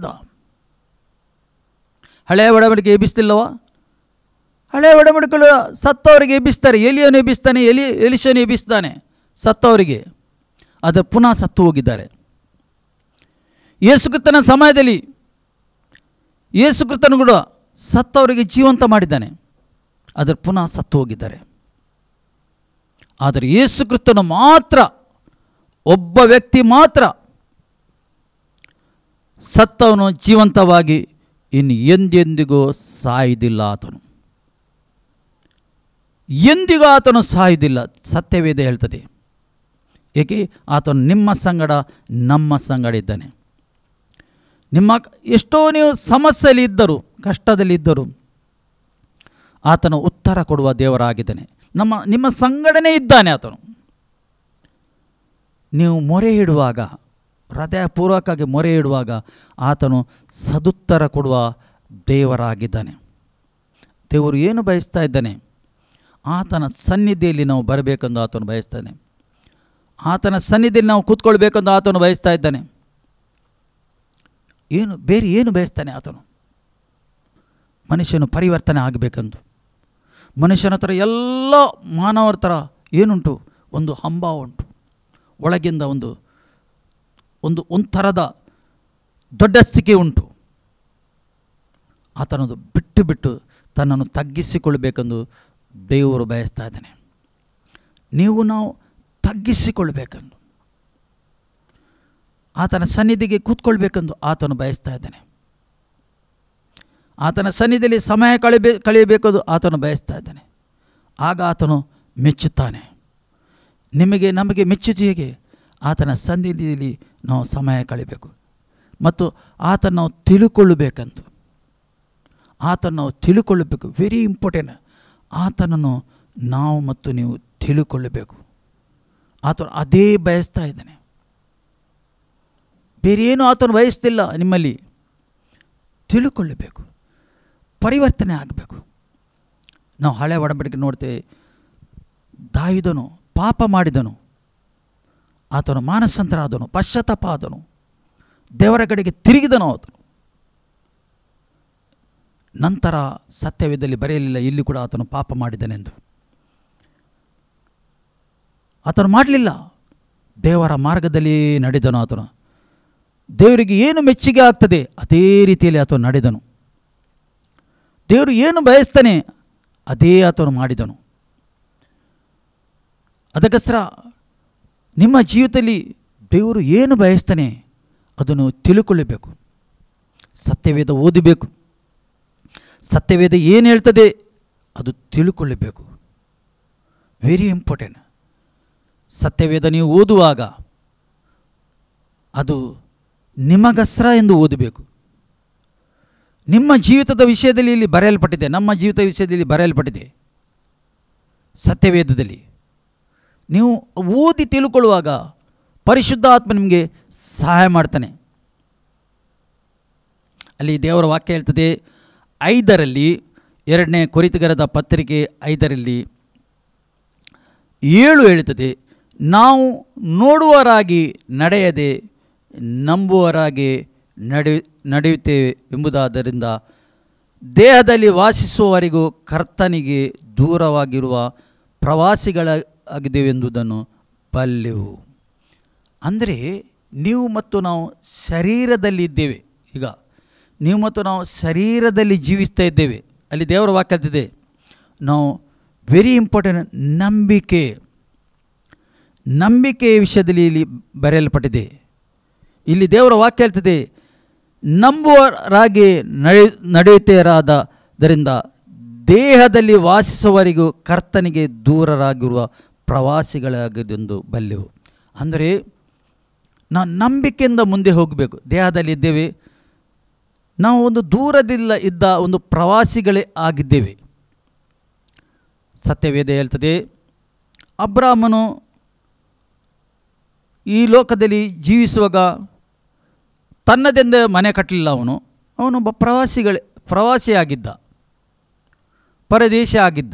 ಹಳೆಯ ಒಡಂಬಡಿಕೆ ಎಬ್ಬಿಸ್ತಿಲ್ಲವ ಹಳೆಯ ಒಡಂಬಡಿಕೆಗಳು ಸತ್ತವರಿಗೆ ಎಬ್ಬಿಸ್ತಾರೆ ಎಲಿಯನ್ನು ಎಬ್ಬಿಸ್ತಾನೆ ಎಲಿ ಎಲಿಶನು ಎಬ್ಬಿಸ್ತಾನೆ ಸತ್ತವರಿಗೆ ಅದು ಪುನಃ ಸತ್ತು ಹೋಗಿದ್ದಾರೆ ಯೇಸುಕ್ರಿಸ್ತನ ಸಮಯದಲ್ಲಿ ಯೇಸುಕ್ರಿಸ್ತನು ಕೂಡ ಸತ್ತವರಿಗೆ ಜೀವಂತ ಮಾಡಿದ್ದಾನೆ ಅದರ ಪುನಃ ಸತ್ತು ಹೋಗಿದ್ದಾರೆ ಆದರೆ ಯೇಸುಕ್ರಿಸ್ತನು ಮಾತ್ರ ಒಬ್ಬ ವ್ಯಕ್ತಿ ಮಾತ್ರ ಸತ್ತವನು ಜೀವಂತವಾಗಿ ಇನ್ನು ಎಂದೆಂದಿಗೂ ಸಾಯುವುದಿಲ್ಲ ಆತನು ಎಂದಿಗೂ ಆತನು ಸಾಯುವುದಿಲ್ಲ ಸತ್ಯವೇದ ಹೇಳ್ತದೆ ಏಕೆ ಆತನು ನಿಮ್ಮ ಸಂಗಡ ನಮ್ಮ ಸಂಗಡ ಇದ್ದಾನೆ ನಿಮ್ಮ ಎಷ್ಟೋ ನೀವು ಸಮಸ್ಯೆಯಲ್ಲಿ ಇದ್ದರು ಕಷ್ಟದಲ್ಲಿ ಇದ್ದರು ಆತನು ಉತ್ತರ ಕೊಡುವ ದೇವರಾಗಿದ್ದಾನೆ ನಮ್ಮ ನಿಮ್ಮ ಸಂಗಡನೆ ಇದ್ದಾನೆ ಆತನು ನೀವು ಮೊರೆ ಇಡುವಾಗ ಹೃದಯಪೂರ್ವಕವಾಗಿ ಮೊರೆ ಇಡುವಾಗ ಆತನು ಸದುತ್ತರ ಕೊಡುವ ದೇವರಾಗಿದ್ದಾನೆ ದೇವರು ಏನು ಬಯಸ್ತಾ ಇದ್ದಾನೆ ಆತನ ಸನ್ನಿಧಿಯಲ್ಲಿ ನಾವು ಬರಬೇಕೆಂದು ಆತನು ಬಯಸ್ತಾನೆ ಆತನ ಸನ್ನಿಧಿಯಲ್ಲಿ ನಾವು ಕೂತ್ಕೊಳ್ಬೇಕೆಂದು ಆತನು ಬಯಸ್ತಾ ಇದ್ದಾನೆ ಏನು ಬೇರೆ ಏನು ಬಯಸ್ತಾನೆ ಆತನು ಮನುಷ್ಯನು ಪರಿವರ್ತನೆ ಆಗಬೇಕೆಂದು ಮನುಷ್ಯನ ಹತ್ರ ಎಲ್ಲ ಮಾನವರ ಥರ ಏನುಂಟು ಒಂದು ಹಂಬ ಉಂಟು ಒಳಗಿಂದ ಒಂದು ಒಂದು ಒಂಥರದ ದೊಡ್ಡಸ್ತಿಕೆ ಉಂಟು ಆತನದು ಬಿಟ್ಟು ಬಿಟ್ಟು ತನ್ನನ್ನು ತಗ್ಗಿಸಿಕೊಳ್ಬೇಕೆಂದು ದೇವರು ಬಯಸ್ತಾ ಇದ್ದಾನೆ ನೀವು ನಾವು ತಗ್ಗಿಸಿಕೊಳ್ಬೇಕೆಂದು ಆತನ ಸನ್ನಿಧಿಗೆ ಕೂತ್ಕೊಳ್ಬೇಕೆಂದು ಆತನು ಬಯಸ್ತಾ ಇದ್ದಾನೆ ಆತನ ಸನ್ನಿಧಿಯಲ್ಲಿ ಸಮಯ ಕಳಿಬೇ ಕಳೆಯಬೇಕೆಂದು ಆತನು ಬಯಸ್ತಾ ಇದ್ದಾನೆ ಆಗ ಆತನು ಮೆಚ್ಚುತ್ತಾನೆ ನಿಮಗೆ ನಮಗೆ ಮೆಚ್ಚುವುದು ಹೇಗೆ ಆತನ ಸನ್ನಿಧಿಯಲ್ಲಿ ನಾವು ಸಮಯ ಕಳಿಬೇಕು ಮತ್ತು ಆತನ ನಾವು ತಿಳುಕೊಳ್ಳಬೇಕಂತ ಆತನ ನಾವು ತಿಳುಕೊಳ್ಳಬೇಕು ವೆರಿ ಇಂಪಾರ್ಟೆಂಟ್ ಆತನನ್ನು ನಾವು ಮತ್ತು ನೀವು ತಿಳುಕೊಳ್ಳಬೇಕು ಆತನು ಅದೇ ಬಯಸ್ತಾ ಇದ್ದಾನೆ ಬೇರೆ ಏನು ಆತನು ಬಯಸ್ತಿಲ್ಲ ನಿಮ್ಮಲ್ಲಿ ತಿಳುಕೊಳ್ಳಬೇಕು ಪರಿವರ್ತನೆ ಆಗಬೇಕು ನಾವು ಹಳೆ ಒಡಂಬಡಿಕೆ ನೋಡ್ತೇವೆ ದಾಯಿದನು ಪಾಪ ಮಾಡಿದನು ಆತನು ಮಾನಸಾಂತರ ಆದನು ಪಶ್ಚಾತ್ತಾಪ ಆದನು ದೇವರ ಕಡೆಗೆ ತಿರುಗಿದನು ಆತನು ನಂತರ ಸತ್ಯವೇದಲ್ಲಿ ಬರೆಯಲಿಲ್ಲ ಇಲ್ಲಿ ಕೂಡ ಆತನು ಪಾಪ ಮಾಡಿದನೆಂದು ಆತನು ಮಾಡಲಿಲ್ಲ ದೇವರ ಮಾರ್ಗದಲ್ಲಿ ನಡೆದನು ಆತನು ದೇವರಿಗೆ ಏನು ಮೆಚ್ಚುಗೆ ಆಗ್ತದೆ ಅದೇ ರೀತಿಯಲ್ಲಿ ಆತನು ನಡೆದನು ದೇವರು ಏನು ಬಯಸ್ತಾನೆ ಅದೇ ಆತನು ಮಾಡಿದನು ಅದಕ್ಕೋಸ್ಕರ ನಿಮ್ಮ ಜೀವಿತದಲ್ಲಿ ದೇವರು ಏನು ಬಯಸ್ತಾನೆ ಅದನ್ನು ತಿಳ್ಕೊಳ್ಳಬೇಕು ಸತ್ಯವೇದ ಓದಬೇಕು ಸತ್ಯವೇದ ಏನು ಹೇಳ್ತದೆ ಅದು ತಿಳ್ಕೊಳ್ಳಬೇಕು ವೆರಿ ಇಂಪಾರ್ಟೆಂಟ್ ಸತ್ಯವೇದ ನೀವು ಓದುವಾಗ ಅದು ನಿಮಗಸ್ರ ಎಂದು ಓದಬೇಕು ನಿಮ್ಮ ಜೀವಿತದ ವಿಷಯದಲ್ಲಿ ಇಲ್ಲಿ ಬರೆಯಲ್ಪಟ್ಟಿದೆ ನಮ್ಮ ಜೀವಿತ ವಿಷಯದಲ್ಲಿ ಬರೆಯಲ್ಪಟ್ಟಿದೆ ಸತ್ಯವೇದದಲ್ಲಿ ನೀವು ಓದಿ ತಿಳ್ಕೊಳ್ಳುವಾಗ ಪರಿಶುದ್ಧ ಆತ್ಮ ನಿಮಗೆ ಸಹಾಯ ಮಾಡ್ತಾನೆ ಅಲ್ಲಿ ದೇವರ ವಾಕ್ಯ ಹೇಳ್ತದೆ ಐದರಲ್ಲಿ ಎರಡನೇ ಕೊರಿತಗರದ ಪತ್ರಿಕೆ ಐದರಲ್ಲಿ ಏಳು ಹೇಳ್ತದೆ ನಾವು ನೋಡುವರಾಗಿ ನಡೆಯದೆ ನಂಬುವರಾಗಿ ನಡೆ ನಡೆಯುತ್ತೇವೆ ಎಂಬುದಾದ್ದರಿಂದ ದೇಹದಲ್ಲಿ ವಾಸಿಸುವವರಿಗೂ ಕರ್ತನಿಗೆ ದೂರವಾಗಿರುವ ಪ್ರವಾಸಿಗಳಾಗಿದ್ದೇವೆಂಬುದನ್ನು ಬಲ್ಲೆವು ಅಂದರೆ ನೀವು ಮತ್ತು ನಾವು ಶರೀರದಲ್ಲಿದ್ದೇವೆ ಈಗ ನೀವು ಮತ್ತು ನಾವು ಶರೀರದಲ್ಲಿ ಜೀವಿಸ್ತಾ ಇದ್ದೇವೆ ಅಲ್ಲಿ ದೇವರ ವಾಕ್ಯ ಹೇಳ್ತಿದೆ ನಾವು ವೆರಿ ಇಂಪಾರ್ಟೆಂಟ್ ನಂಬಿಕೆ ನಂಬಿಕೆಯ ವಿಷಯದಲ್ಲಿ ಇಲ್ಲಿ ಬರೆಯಲ್ಪಟ್ಟಿದೆ ಇಲ್ಲಿ ದೇವರ ವಾಕ್ಯ ಹೇಳ್ತದೆ ನಂಬುವರಾಗಿ ನಡೆ ನಡೆಯುತ್ತೀರಾದರಿಂದ ದೇಹದಲ್ಲಿ ವಾಸಿಸುವವರಿಗೂ ಕರ್ತನಿಗೆ ದೂರರಾಗಿರುವ ಪ್ರವಾಸಿಗಳಾಗಿದೆಂದು ಬಲ್ಲೆವು ಅಂದರೆ ನಾವು ನಂಬಿಕೆಯಿಂದ ಮುಂದೆ ಹೋಗಬೇಕು ದೇಹದಲ್ಲಿ ಇದ್ದೇವೆ ನಾವು ಒಂದು ದೂರದಿಲ್ಲ ಇದ್ದ ಒಂದು ಪ್ರವಾಸಿಗಳೇ ಆಗಿದ್ದೇವೆ ಸತ್ಯವೇದ ಹೇಳ್ತದೆ ಅಬ್ರಾಹ್ಮನು ಈ ಲೋಕದಲ್ಲಿ ಜೀವಿಸುವಾಗ ತನ್ನದೆಂದ ಮನೆ ಕಟ್ಟಲಿಲ್ಲ ಅವನು ಅವನೊಬ್ಬ ಪ್ರವಾಸಿಗಳೇ ಪ್ರವಾಸಿಯಾಗಿದ್ದ ಪರದೇಶ ಆಗಿದ್ದ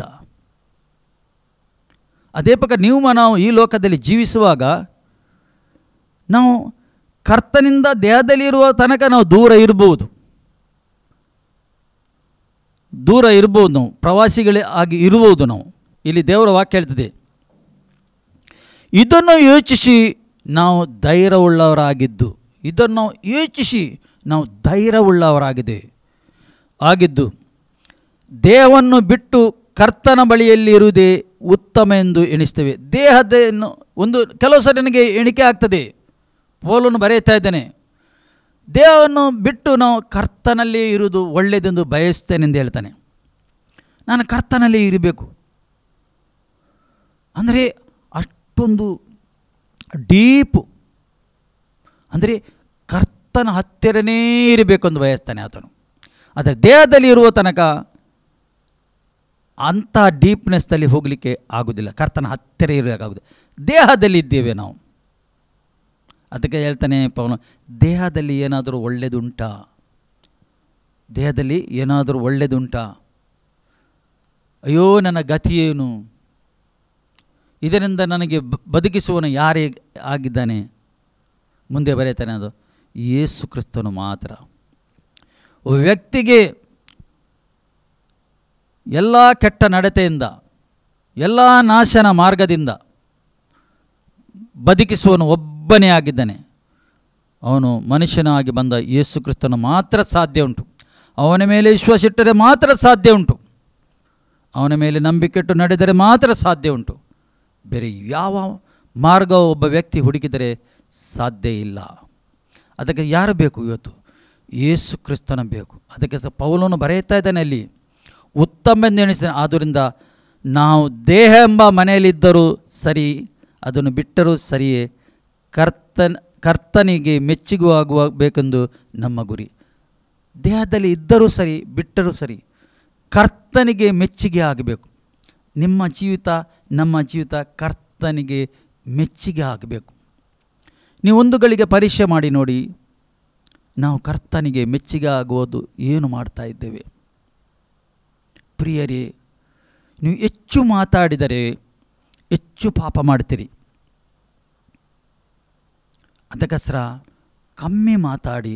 ಅದೇ ಪ್ರಕಾರ ನೀವು ನಾವು ಈ ಲೋಕದಲ್ಲಿ ಜೀವಿಸುವಾಗ ನಾವು ಕರ್ತನಿಂದ ದೇಹದಲ್ಲಿರುವ ತನಕ ನಾವು ದೂರ ಇರ್ಬೋದು ದೂರ ಇರ್ಬೋದು ನಾವು ಪ್ರವಾಸಿಗಳೇ ಆಗಿ ಇರುವುದು ನಾವು ಇಲ್ಲಿ ದೇವರ ವಾಕ್ಯ ಹೇಳ್ತದೆ ಇದನ್ನು ಯೋಚಿಸಿ ನಾವು ಧೈರ್ಯವುಳ್ಳವರಾಗಿದ್ದು ಇದನ್ನು ನಾವು ಯೋಚಿಸಿ ನಾವು ಧೈರ್ಯವುಳ್ಳವರಾಗಿದ್ದೇವೆ ಆಗಿದ್ದು ದೇಹವನ್ನು ಬಿಟ್ಟು ಕರ್ತನ ಬಳಿಯಲ್ಲಿ ಇರುವುದೇ ಉತ್ತಮ ಎಂದು ಎಣಿಸ್ತೇವೆ ದೇಹದನ್ನು ಒಂದು ಕೆಲವು ಸರಿ ನನಗೆ ಎಣಿಕೆ ಆಗ್ತದೆ ಪೋಲನ್ನು ಬರೆಯುತ್ತಾ ಇದ್ದೇನೆ ದೇಹವನ್ನು ಬಿಟ್ಟು ನಾವು ಕರ್ತನಲ್ಲಿ ಇರುವುದು ಒಳ್ಳೆಯದೆಂದು ಬಯಸ್ತೇನೆ ಎಂದು ಹೇಳ್ತಾನೆ ನಾನು ಕರ್ತನಲ್ಲಿ ಇರಬೇಕು ಅಂದರೆ ಅಷ್ಟೊಂದು ಡೀಪು ಅಂದರೆ ಕರ್ತನ ಹತ್ತಿರನೇ ಇರಬೇಕು ಎಂದು ಬಯಸ್ತಾನೆ ಆತನು ಆದರೆ ದೇಹದಲ್ಲಿ ಇರುವ ತನಕ ಅಂಥ ಡೀಪ್ನೆಸ್ದಲ್ಲಿ ಹೋಗಲಿಕ್ಕೆ ಆಗೋದಿಲ್ಲ ಕರ್ತನ ಹತ್ತಿರ ಇರಬೇಕಾಗುದು ದೇಹದಲ್ಲಿ ಇದ್ದೇವೆ ನಾವು ಅದಕ್ಕೆ ಹೇಳ್ತಾನೆ ಪವನ ದೇಹದಲ್ಲಿ ಏನಾದರೂ ಒಳ್ಳೆಯದುಂಟಾ ದೇಹದಲ್ಲಿ ಏನಾದರೂ ಒಳ್ಳೆಯದುಂಟಾ ಅಯ್ಯೋ ನನ್ನ ಗತಿಯೇನು ಇದರಿಂದ ನನಗೆ ಬ- ಬದುಕಿಸುವನು ಯಾರೇ ಆಗಿದ್ದಾನೆ ಮುಂದೆ ಬರೀತಾನೆ ಅದು ಯೇಸು ಕ್ರಿಸ್ತನು ಮಾತ್ರ ಒಬ್ಬ ವ್ಯಕ್ತಿಗೆ ಎಲ್ಲ ಕೆಟ್ಟ ನಡತೆಯಿಂದ ಎಲ್ಲ ನಾಶನ ಮಾರ್ಗದಿಂದ ಬದುಕಿಸುವನು ಒಬ್ಬನೇ ಆಗಿದ್ದಾನೆ ಅವನು ಮನುಷ್ಯನಾಗಿ ಬಂದ ಯೇಸು ಕ್ರಿಸ್ತನು ಮಾತ್ರ ಸಾಧ್ಯ ಉಂಟು ಅವನ ಮೇಲೆ ವಿಶ್ವಾಸ ಇಟ್ಟರೆ ಮಾತ್ರ ಸಾಧ್ಯ ಉಂಟು ಅವನ ಮೇಲೆ ನಂಬಿಕೆಟ್ಟು ನಡೆದರೆ ಮಾತ್ರ ಸಾಧ್ಯ ಉಂಟು ಬೇರೆ ಯಾವ ಮಾರ್ಗ ಒಬ್ಬ ವ್ಯಕ್ತಿ ಹುಡುಕಿದರೆ ಸಾಧ್ಯ ಇಲ್ಲ ಅದಕ್ಕೆ ಯಾರು ಬೇಕು ಇವತ್ತು ಯೇಸು ಕ್ರಿಸ್ತನ ಬೇಕು ಅದಕ್ಕೆ ಸ ಪೌಲನು ಬರೆಯುತ್ತಾ ಇದ್ದಾನೆ ಅಲ್ಲಿ ಉತ್ತಮ ಎಂದು ಎಣಿಸಿದ ಆದ್ದರಿಂದ ನಾವು ದೇಹ ಎಂಬ ಮನೆಯಲ್ಲಿದ್ದರೂ ಸರಿ ಅದನ್ನು ಬಿಟ್ಟರೂ ಸರಿಯೇ ಕರ್ತನ್ ಕರ್ತನಿಗೆ ಮೆಚ್ಚುಗೆ ಆಗುವ ಬೇಕೆಂದು ನಮ್ಮ ಗುರಿ ದೇಹದಲ್ಲಿ ಇದ್ದರೂ ಸರಿ ಬಿಟ್ಟರೂ ಸರಿ ಕರ್ತನಿಗೆ ಮೆಚ್ಚುಗೆ ಆಗಬೇಕು ನಿಮ್ಮ ಜೀವಿತ ನಮ್ಮ ಜೀವಿತ ಕರ್ತನಿಗೆ ಮೆಚ್ಚುಗೆ ಆಗಬೇಕು ನೀವು ಒಂದು ಗಳಿಗೆ ಪರೀಕ್ಷೆ ಮಾಡಿ ನೋಡಿ ನಾವು ಕರ್ತನಿಗೆ ಮೆಚ್ಚುಗೆ ಆಗುವುದು ಏನು ಮಾಡ್ತಾ ಇದ್ದೇವೆ ಪ್ರಿಯರೇ ನೀವು ಹೆಚ್ಚು ಮಾತಾಡಿದರೆ ಹೆಚ್ಚು ಪಾಪ ಮಾಡ್ತೀರಿ ಅದಕ್ಕೋಸ್ಕರ ಕಮ್ಮಿ ಮಾತಾಡಿ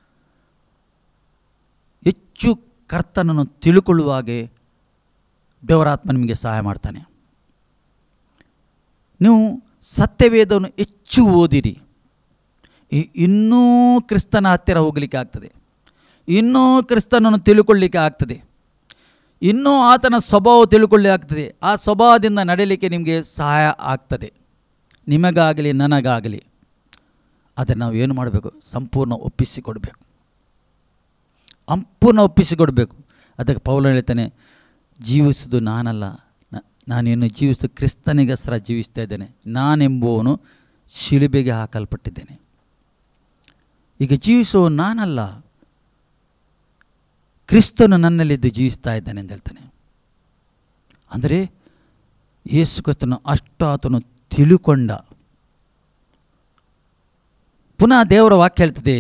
ಹೆಚ್ಚು ಕರ್ತನನ್ನು ತಿಳ್ಕೊಳ್ಳುವ ಹಾಗೆ ದೇವರಾತ್ಮ ನಿಮಗೆ ಸಹಾಯ ಮಾಡ್ತಾನೆ ನೀವು ಸತ್ಯವೇದವನ್ನು ಹೆಚ್ಚು ಓದಿರಿ ಇ- ಇನ್ನೂ ಕ್ರಿಸ್ತನ ಹತ್ತಿರ ಹೋಗಲಿಕ್ಕೆ ಆಗ್ತದೆ ಇನ್ನೂ ಕ್ರಿಸ್ತನನ್ನು ತಿಳ್ಕೊಳ್ಳಿಕ್ಕೆ ಆಗ್ತದೆ ಇನ್ನೂ ಆತನ ಸ್ವಭಾವ ತಿಳ್ಕೊಳ್ಳಿ ಆಗ್ತದೆ ಆ ಸ್ವಭಾವದಿಂದ ನಡೆಯಲಿಕ್ಕೆ ನಿಮಗೆ ಸಹಾಯ ಆಗ್ತದೆ ನಿಮಗಾಗಲಿ ನನಗಾಗಲಿ ಆದರೆ ನಾವು ಏನು ಮಾಡಬೇಕು ಸಂಪೂರ್ಣ ಒಪ್ಪಿಸಿಕೊಡಬೇಕು ಸಂಪೂರ್ಣ ಒಪ್ಪಿಸಿಕೊಡಬೇಕು ಅದಕ್ಕೆ ಪೌಲ ಹೇಳ್ತಾನೆ ಜೀವಿಸುವುದು ನಾನಲ್ಲ ನ- ನಾನೇನು ಜೀವಿಸು ಕ್ರಿಸ್ತನಿಗೋಸ್ಕರ ಜೀವಿಸ್ತಾ ಇದ್ದೇನೆ ನಾನೆಂಬುವನು ಶಿಲುಬೆಗೆ ಹಾಕಲ್ಪಟ್ಟಿದ್ದೇನೆ ಈಗ ಜೀವಿಸುವ ನಾನಲ್ಲ ಕ್ರಿಸ್ತನು ನನ್ನಲ್ಲಿದ್ದು ಜೀವಿಸ್ತಾ ಇದ್ದಾನೆ ಅಂತ ಹೇಳ್ತಾನೆ ಅಂದರೆ ಯೇಸು ಕ್ರಿಸ್ತನು ಅಷ್ಟು ಆತನು ತಿಳುಕೊಂಡ ಪುನಃ ದೇವರ ವಾಕ್ಯ ಹೇಳ್ತದೆ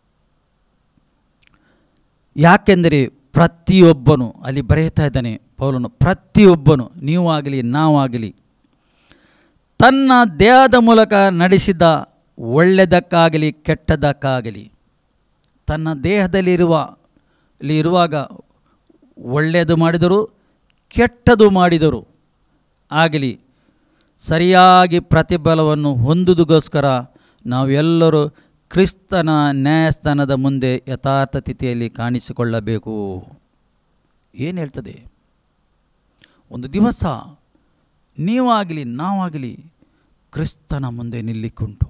ಯಾಕೆಂದರೆ ಪ್ರತಿಯೊಬ್ಬನು ಅಲ್ಲಿ ಬರೆಯುತ್ತಾ ಇದ್ದಾನೆ ಪೌಲನು ಪ್ರತಿಯೊಬ್ಬನು ನೀವು ಆಗಲಿ ನಾವಾಗಲಿ ತನ್ನ ದೇಹದ ಮೂಲಕ ನಡೆಸಿದ ಒಳ್ಳೆಯದಕ್ಕಾಗಲಿ ಕೆಟ್ಟದಕ್ಕಾಗಲಿ ತನ್ನ ದೇಹದಲ್ಲಿರುವ ಇಲ್ಲಿ ಇರುವಾಗ ಒಳ್ಳೆಯದು ಮಾಡಿದರು ಕೆಟ್ಟದು ಮಾಡಿದರು ಆಗಲಿ ಸರಿಯಾಗಿ ಪ್ರತಿಫಲವನ್ನು ಹೊಂದುವುದಕ್ಕೋಸ್ಕರ ನಾವೆಲ್ಲರೂ ಕ್ರಿಸ್ತನ ನ್ಯಾಯಸ್ಥಾನದ ಮುಂದೆ ಯಥಾರ್ಥ ತಿಥಿಯಲ್ಲಿ ಕಾಣಿಸಿಕೊಳ್ಳಬೇಕು ಏನು ಹೇಳ್ತದೆ ಒಂದು ದಿವಸ ನೀವಾಗಲಿ ನಾವಾಗಲಿ ಕ್ರಿಸ್ತನ ಮುಂದೆ ನಿಲ್ಲಿಕ್ಕುಂಟು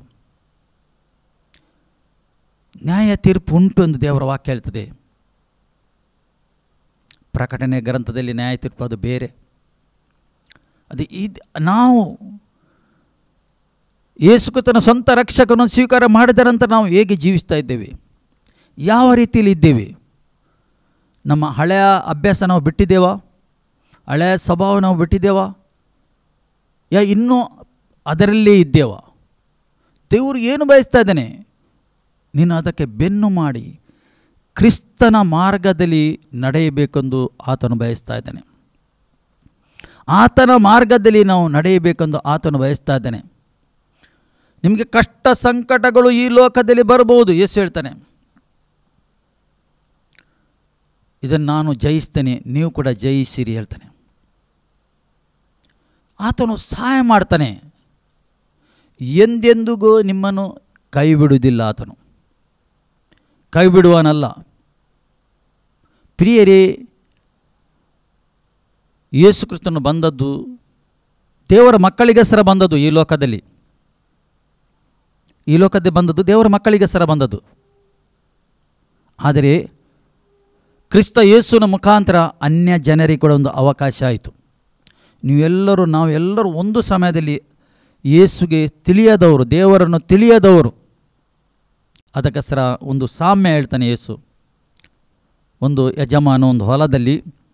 ನ್ಯಾಯ ತೀರ್ಪು ಉಂಟು ಎಂದು ದೇವರ ವಾಕ್ಯ ಹೇಳ್ತದೆ ಪ್ರಕಟಣೆ ಗ್ರಂಥದಲ್ಲಿ ನ್ಯಾಯ ತೀರ್ಪು ಅದು ಬೇರೆ ಅದು ಇದು ನಾವು ಯೇಸುಕ್ರಿಸ್ತನ ಸ್ವಂತ ರಕ್ಷಕನನ್ನು ಸ್ವೀಕಾರ ಮಾಡಿದ ನಂತರ ನಾವು ಹೇಗೆ ಜೀವಿಸ್ತಾ ಇದ್ದೇವೆ ಯಾವ ರೀತಿಯಲ್ಲಿ ಇದ್ದೇವೆ ನಮ್ಮ ಹಳೆಯ ಅಭ್ಯಾಸ ನಾವು ಬಿಟ್ಟಿದ್ದೇವಾ ಹಳೆಯ ಸ್ವಭಾವ ನಾವು ಬಿಟ್ಟಿದ್ದೇವಾ ಯಾ ಇನ್ನೂ ಅದರಲ್ಲೇ ಇದ್ದೇವಾ ದೇವರು ಏನು ಬಯಸ್ತಾ ಇದ್ದಾನೆ ನೀನು ಅದಕ್ಕೆ ಬೆನ್ನು ಮಾಡಿ ಕ್ರಿಸ್ತನ ಮಾರ್ಗದಲ್ಲಿ ನಡೆಯಬೇಕೆಂದು ಆತನು ಬಯಸ್ತಾ ಇದ್ದಾನೆ ಆತನ ಮಾರ್ಗದಲ್ಲಿ ನಾವು ನಡೆಯಬೇಕೆಂದು ಆತನು ಬಯಸ್ತಾ ಇದ್ದಾನೆ ನಿಮಗೆ ಕಷ್ಟ ಸಂಕಟಗಳು ಈ ಲೋಕದಲ್ಲಿ ಬರಬಹುದು ಯೇಸು ಹೇಳ್ತಾನೆ ಇದನ್ನು ನಾನು ಜಯಿಸ್ತೇನೆ ನೀವು ಕೂಡ ಜಯಿಸಿರಿ ಹೇಳ್ತಾನೆ ಆತನು ಸಹಾಯ ಮಾಡ್ತಾನೆ ಎಂದೆಂದಿಗೂ ನಿಮ್ಮನ್ನು ಕೈ ಬಿಡುವುದಿಲ್ಲ ಆತನು ಕೈ ಬಿಡುವನಲ್ಲ ಪ್ರಿಯರೇ ಯೇಸು ಕ್ರಿಸ್ತನು ಬಂದದ್ದು ದೇವರ ಮಕ್ಕಳಿಗೋಸ್ಕರ ಬಂದದ್ದು ಈ ಲೋಕದಲ್ಲಿ ಈ ಲೋಕದಲ್ಲಿ ಬಂದದ್ದು ದೇವರ ಮಕ್ಕಳಿಗೋಸ್ಕರ ಬಂದದ್ದು ಆದರೆ ಕ್ರಿಸ್ತ ಯೇಸುವಿನ ಮುಖಾಂತರ ಅನ್ಯ ಜನರಿಗೆ ಕೂಡ ಒಂದು ಅವಕಾಶ ಆಯಿತು ನೀವೆಲ್ಲರೂ ನಾವೆಲ್ಲರೂ ಒಂದು ಸಮಯದಲ್ಲಿ ಯೇಸುಗೆ ತಿಳಿಯದವರು ದೇವರನ್ನು ತಿಳಿಯದವರು ಅದಕ್ಕೋಸ್ಕರ ಒಂದು ಸಾಮ್ಯ ಹೇಳ್ತಾನೆ ಯೇಸು ಒಂದು ಯಜಮಾನ ಒಂದು ಹೊಲದಲ್ಲಿ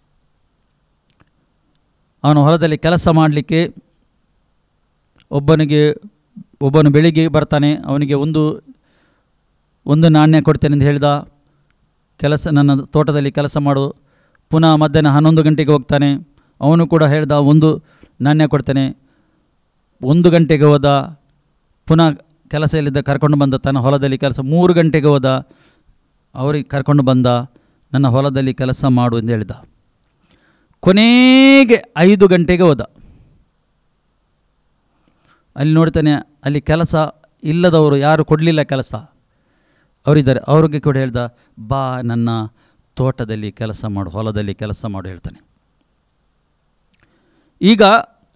ಅವನು ಹೊಲದಲ್ಲಿ ಕೆಲಸ ಮಾಡಲಿಕ್ಕೆ ಒಬ್ಬನಿಗೆ ಒಬ್ಬನು ಬೆಳಿಗ್ಗೆ ಬರ್ತಾನೆ ಅವನಿಗೆ ಒಂದು ಒಂದು ನಾಣ್ಯ ಕೊಡ್ತೇನೆ ಅಂತ ಹೇಳ್ದ ಕೆಲಸ ನನ್ನ ತೋಟದಲ್ಲಿ ಕೆಲಸ ಮಾಡು ಪುನಃ ಮಧ್ಯಾಹ್ನ ಹನ್ನೊಂದು ಗಂಟೆಗೆ ಹೋಗ್ತಾನೆ ಅವನು ಕೂಡ ಹೇಳ್ದ ಒಂದು ನಾಣ್ಯ ಕೊಡ್ತೇನೆ ಒಂದು ಗಂಟೆಗೆ ಹೋದ ಪುನಃ ಕೆಲಸ ಇಲ್ಲಿದ್ದ ಕರ್ಕೊಂಡು ಬಂದ ತನ್ನ ಹೊಲದಲ್ಲಿ ಕೆಲಸ ಮೂರು ಗಂಟೆಗೆ ಹೋದ ಅವ್ರಿಗೆ ಕರ್ಕೊಂಡು ಬಂದ ನನ್ನ ಹೊಲದಲ್ಲಿ ಕೆಲಸ ಮಾಡು ಎಂದು ಹೇಳಿದ ಕೊನೆಗೆ ಐದು ಗಂಟೆಗೆ ಹೋದ ಅಲ್ಲಿ ನೋಡ್ತಾನೆ ಅಲ್ಲಿ ಕೆಲಸ ಇಲ್ಲದವರು ಯಾರು ಕೊಡಲಿಲ್ಲ ಕೆಲಸ ಅವರಿದ್ದಾರೆ ಅವ್ರಿಗೆ ಕೂಡ ಹೇಳ್ದ ಬಾ ನನ್ನ ತೋಟದಲ್ಲಿ ಕೆಲಸ ಮಾಡು ಹೊಲದಲ್ಲಿ ಕೆಲಸ ಮಾಡು ಹೇಳ್ತಾನೆ ಈಗ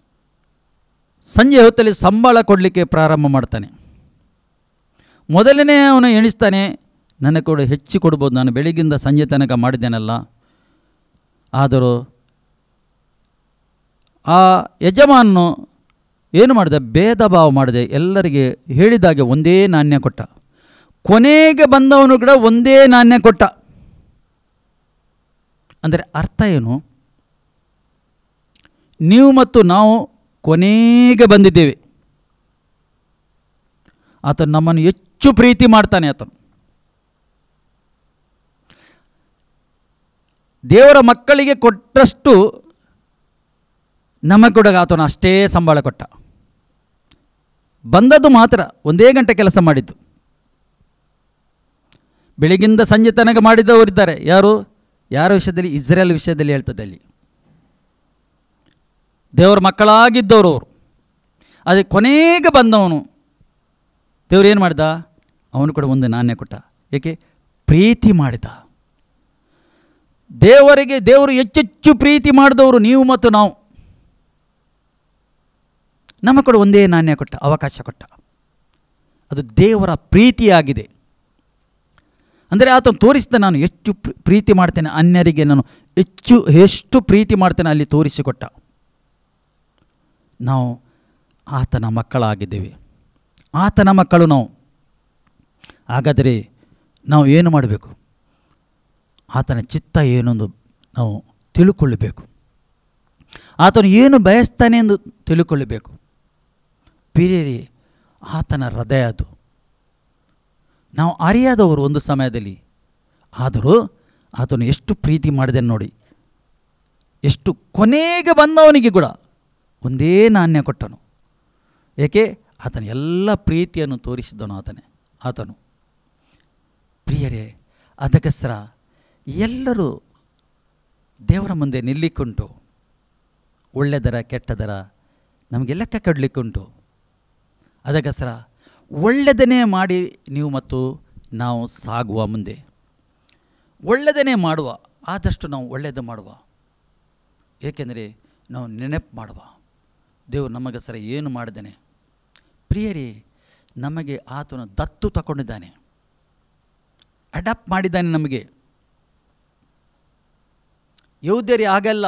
ಸಂಜೆ ಹೊತ್ತಲ್ಲಿ ಸಂಬಳ ಕೊಡಲಿಕ್ಕೆ ಪ್ರಾರಂಭ ಮಾಡ್ತಾನೆ ಮೊದಲನೇ ಅವನು ಎಣಿಸ್ತಾನೆ ನನಗೆ ಕೂಡ ಹೆಚ್ಚು ಕೊಡ್ಬೋದು ನಾನು ಬೆಳಿಗ್ಗಿಂದ ಸಂಜೆ ತನಕ ಮಾಡಿದ್ದೇನಲ್ಲ ಆದರೂ ಆ ಯಜಮಾನನು ಏನು ಮಾಡಿದೆ ಭೇದ ಭಾವ ಮಾಡಿದೆ ಎಲ್ಲರಿಗೆ ಹೇಳಿದಾಗೆ ಒಂದೇ ನಾಣ್ಯ ಕೊಟ್ಟ ಕೊನೆಗೆ ಬಂದವನು ಕೂಡ ಒಂದೇ ನಾಣ್ಯ ಕೊಟ್ಟ ಅಂದರೆ ಅರ್ಥ ಏನು ನೀವು ಮತ್ತು ನಾವು ಕೊನೆಗೆ ಬಂದಿದ್ದೇವೆ ಆತನು ನಮ್ಮನ್ನು ಹೆಚ್ಚು ಪ್ರೀತಿ ಮಾಡ್ತಾನೆ ಆತನು ದೇವರ ಮಕ್ಕಳಿಗೆ ಕೊಟ್ಟಷ್ಟು ನಮಗೆ ಕೂಡ ಆತನು ಅಷ್ಟೇ ಸಂಬಳ ಕೊಟ್ಟ ಬಂದದ್ದು ಮಾತ್ರ ಒಂದೇ ಗಂಟೆ ಕೆಲಸ ಮಾಡಿದ್ದು ಬೆಳಗಿಂದ ಸಂಜೆ ತನಕ ಮಾಡಿದವರಿದ್ದಾರೆ ಯಾರು ಯಾರ ವಿಷಯದಲ್ಲಿ ಇಸ್ರೇಲ್ ವಿಷಯದಲ್ಲಿ ಹೇಳ್ತದೆ ಅಲ್ಲಿ ದೇವರ ಮಕ್ಕಳಾಗಿದ್ದವರು ಅವರು ಅದೇ ಕೊನೆಗೆ ಬಂದವನು ದೇವರು ಏನು ಮಾಡಿದ ಅವನು ಕೂಡ ಒಂದು ನಾಣ್ಯ ಕೊಟ್ಟ ಏಕೆ ಪ್ರೀತಿ ಮಾಡಿದ ದೇವರಿಗೆ ದೇವರು ಹೆಚ್ಚೆಚ್ಚು ಪ್ರೀತಿ ಮಾಡಿದವರು ನೀವು ಮತ್ತು ನಾವು ನಮ್ಮ ಕೂಡ ಒಂದೇ ನಾಣ್ಯ ಕೊಟ್ಟ ಅವಕಾಶ ಕೊಟ್ಟ ಅದು ದೇವರ ಪ್ರೀತಿಯಾಗಿದೆ ಅಂದರೆ ಆತನು ತೋರಿಸಿದ ನಾನು ಹೆಚ್ಚು ಪ್ರೀ- ಪ್ರೀತಿ ಮಾಡ್ತೇನೆ ಅನ್ಯರಿಗೆ ನಾನು ಹೆಚ್ಚು ಎಷ್ಟು ಪ್ರೀತಿ ಮಾಡ್ತೇನೆ ಅಲ್ಲಿ ತೋರಿಸಿಕೊಟ್ಟ ನಾವು ಆತನ ಮಕ್ಕಳಾಗಿದ್ದೇವೆ ಆತನ ಮಕ್ಕಳು ನಾವು ಹಾಗಾದರೆ ನಾವು ಏನು ಮಾಡಬೇಕು ಆತನ ಚಿತ್ತ ಏನೊಂದು ನಾವು ತಿಳ್ಕೊಳ್ಳಬೇಕು ಆತನು ಏನು ಬಯಸ್ತಾನೆ ಎಂದು ತಿಳ್ಕೊಳ್ಳಬೇಕು ಪ್ರಿಯರೇ ಆತನ ಹೃದಯ ಅದು ನಾವು ಅರಿಯಾದವರು ಒಂದು ಸಮಯದಲ್ಲಿ ಆದರೂ ಆತನು ಎಷ್ಟು ಪ್ರೀತಿ ಮಾಡಿದೆ ನೋಡಿ ಎಷ್ಟು ಕೊನೆಗೆ ಬಂದವನಿಗೆ ಕೂಡ ಒಂದೇ ನಾಣ್ಯ ಕೊಟ್ಟನು ಏಕೆ ಆತನ ಎಲ್ಲ ಪ್ರೀತಿಯನ್ನು ತೋರಿಸಿದನು ಆತನೇ ಆತನು ಪ್ರಿಯರೇ ಅದಕ್ಕೋಸ್ಕರ ಎಲ್ಲರೂ ದೇವರ ಮುಂದೆ ನಿಲ್ಲಿಕ್ಕುಂಟು ಒಳ್ಳೆದರ ಕೆಟ್ಟದರ ನಮಗೆ ಲೆಕ್ಕ ಕಡಲಿಕ್ಕುಂಟು ಅದಕ್ಕೋಸ್ಕರ ಒಳ್ಳೆಯದನ್ನೇ ಮಾಡಿ ನೀವು ಮತ್ತು ನಾವು ಸಾಗುವ ಮುಂದೆ ಒಳ್ಳೆಯದನ್ನೇ ಮಾಡುವ ಆದಷ್ಟು ನಾವು ಒಳ್ಳೆಯದು ಮಾಡುವ ಏಕೆಂದರೆ ನಾವು ನೆನಪು ಮಾಡುವ ದೇವರು ನಮಗೋಸ್ಕರ ಏನು ಮಾಡಿದ್ದಾನೆ ಪ್ರಿಯರೇ ನಮಗೆ ಆತನು ದತ್ತು ತಗೊಂಡಿದ್ದಾನೆ ಅಡಾಪ್ಟ್ ಮಾಡಿದ್ದಾನೆ ನಮಗೆ ಯಹೂದ್ಯರಿ ಆಗಲ್ಲ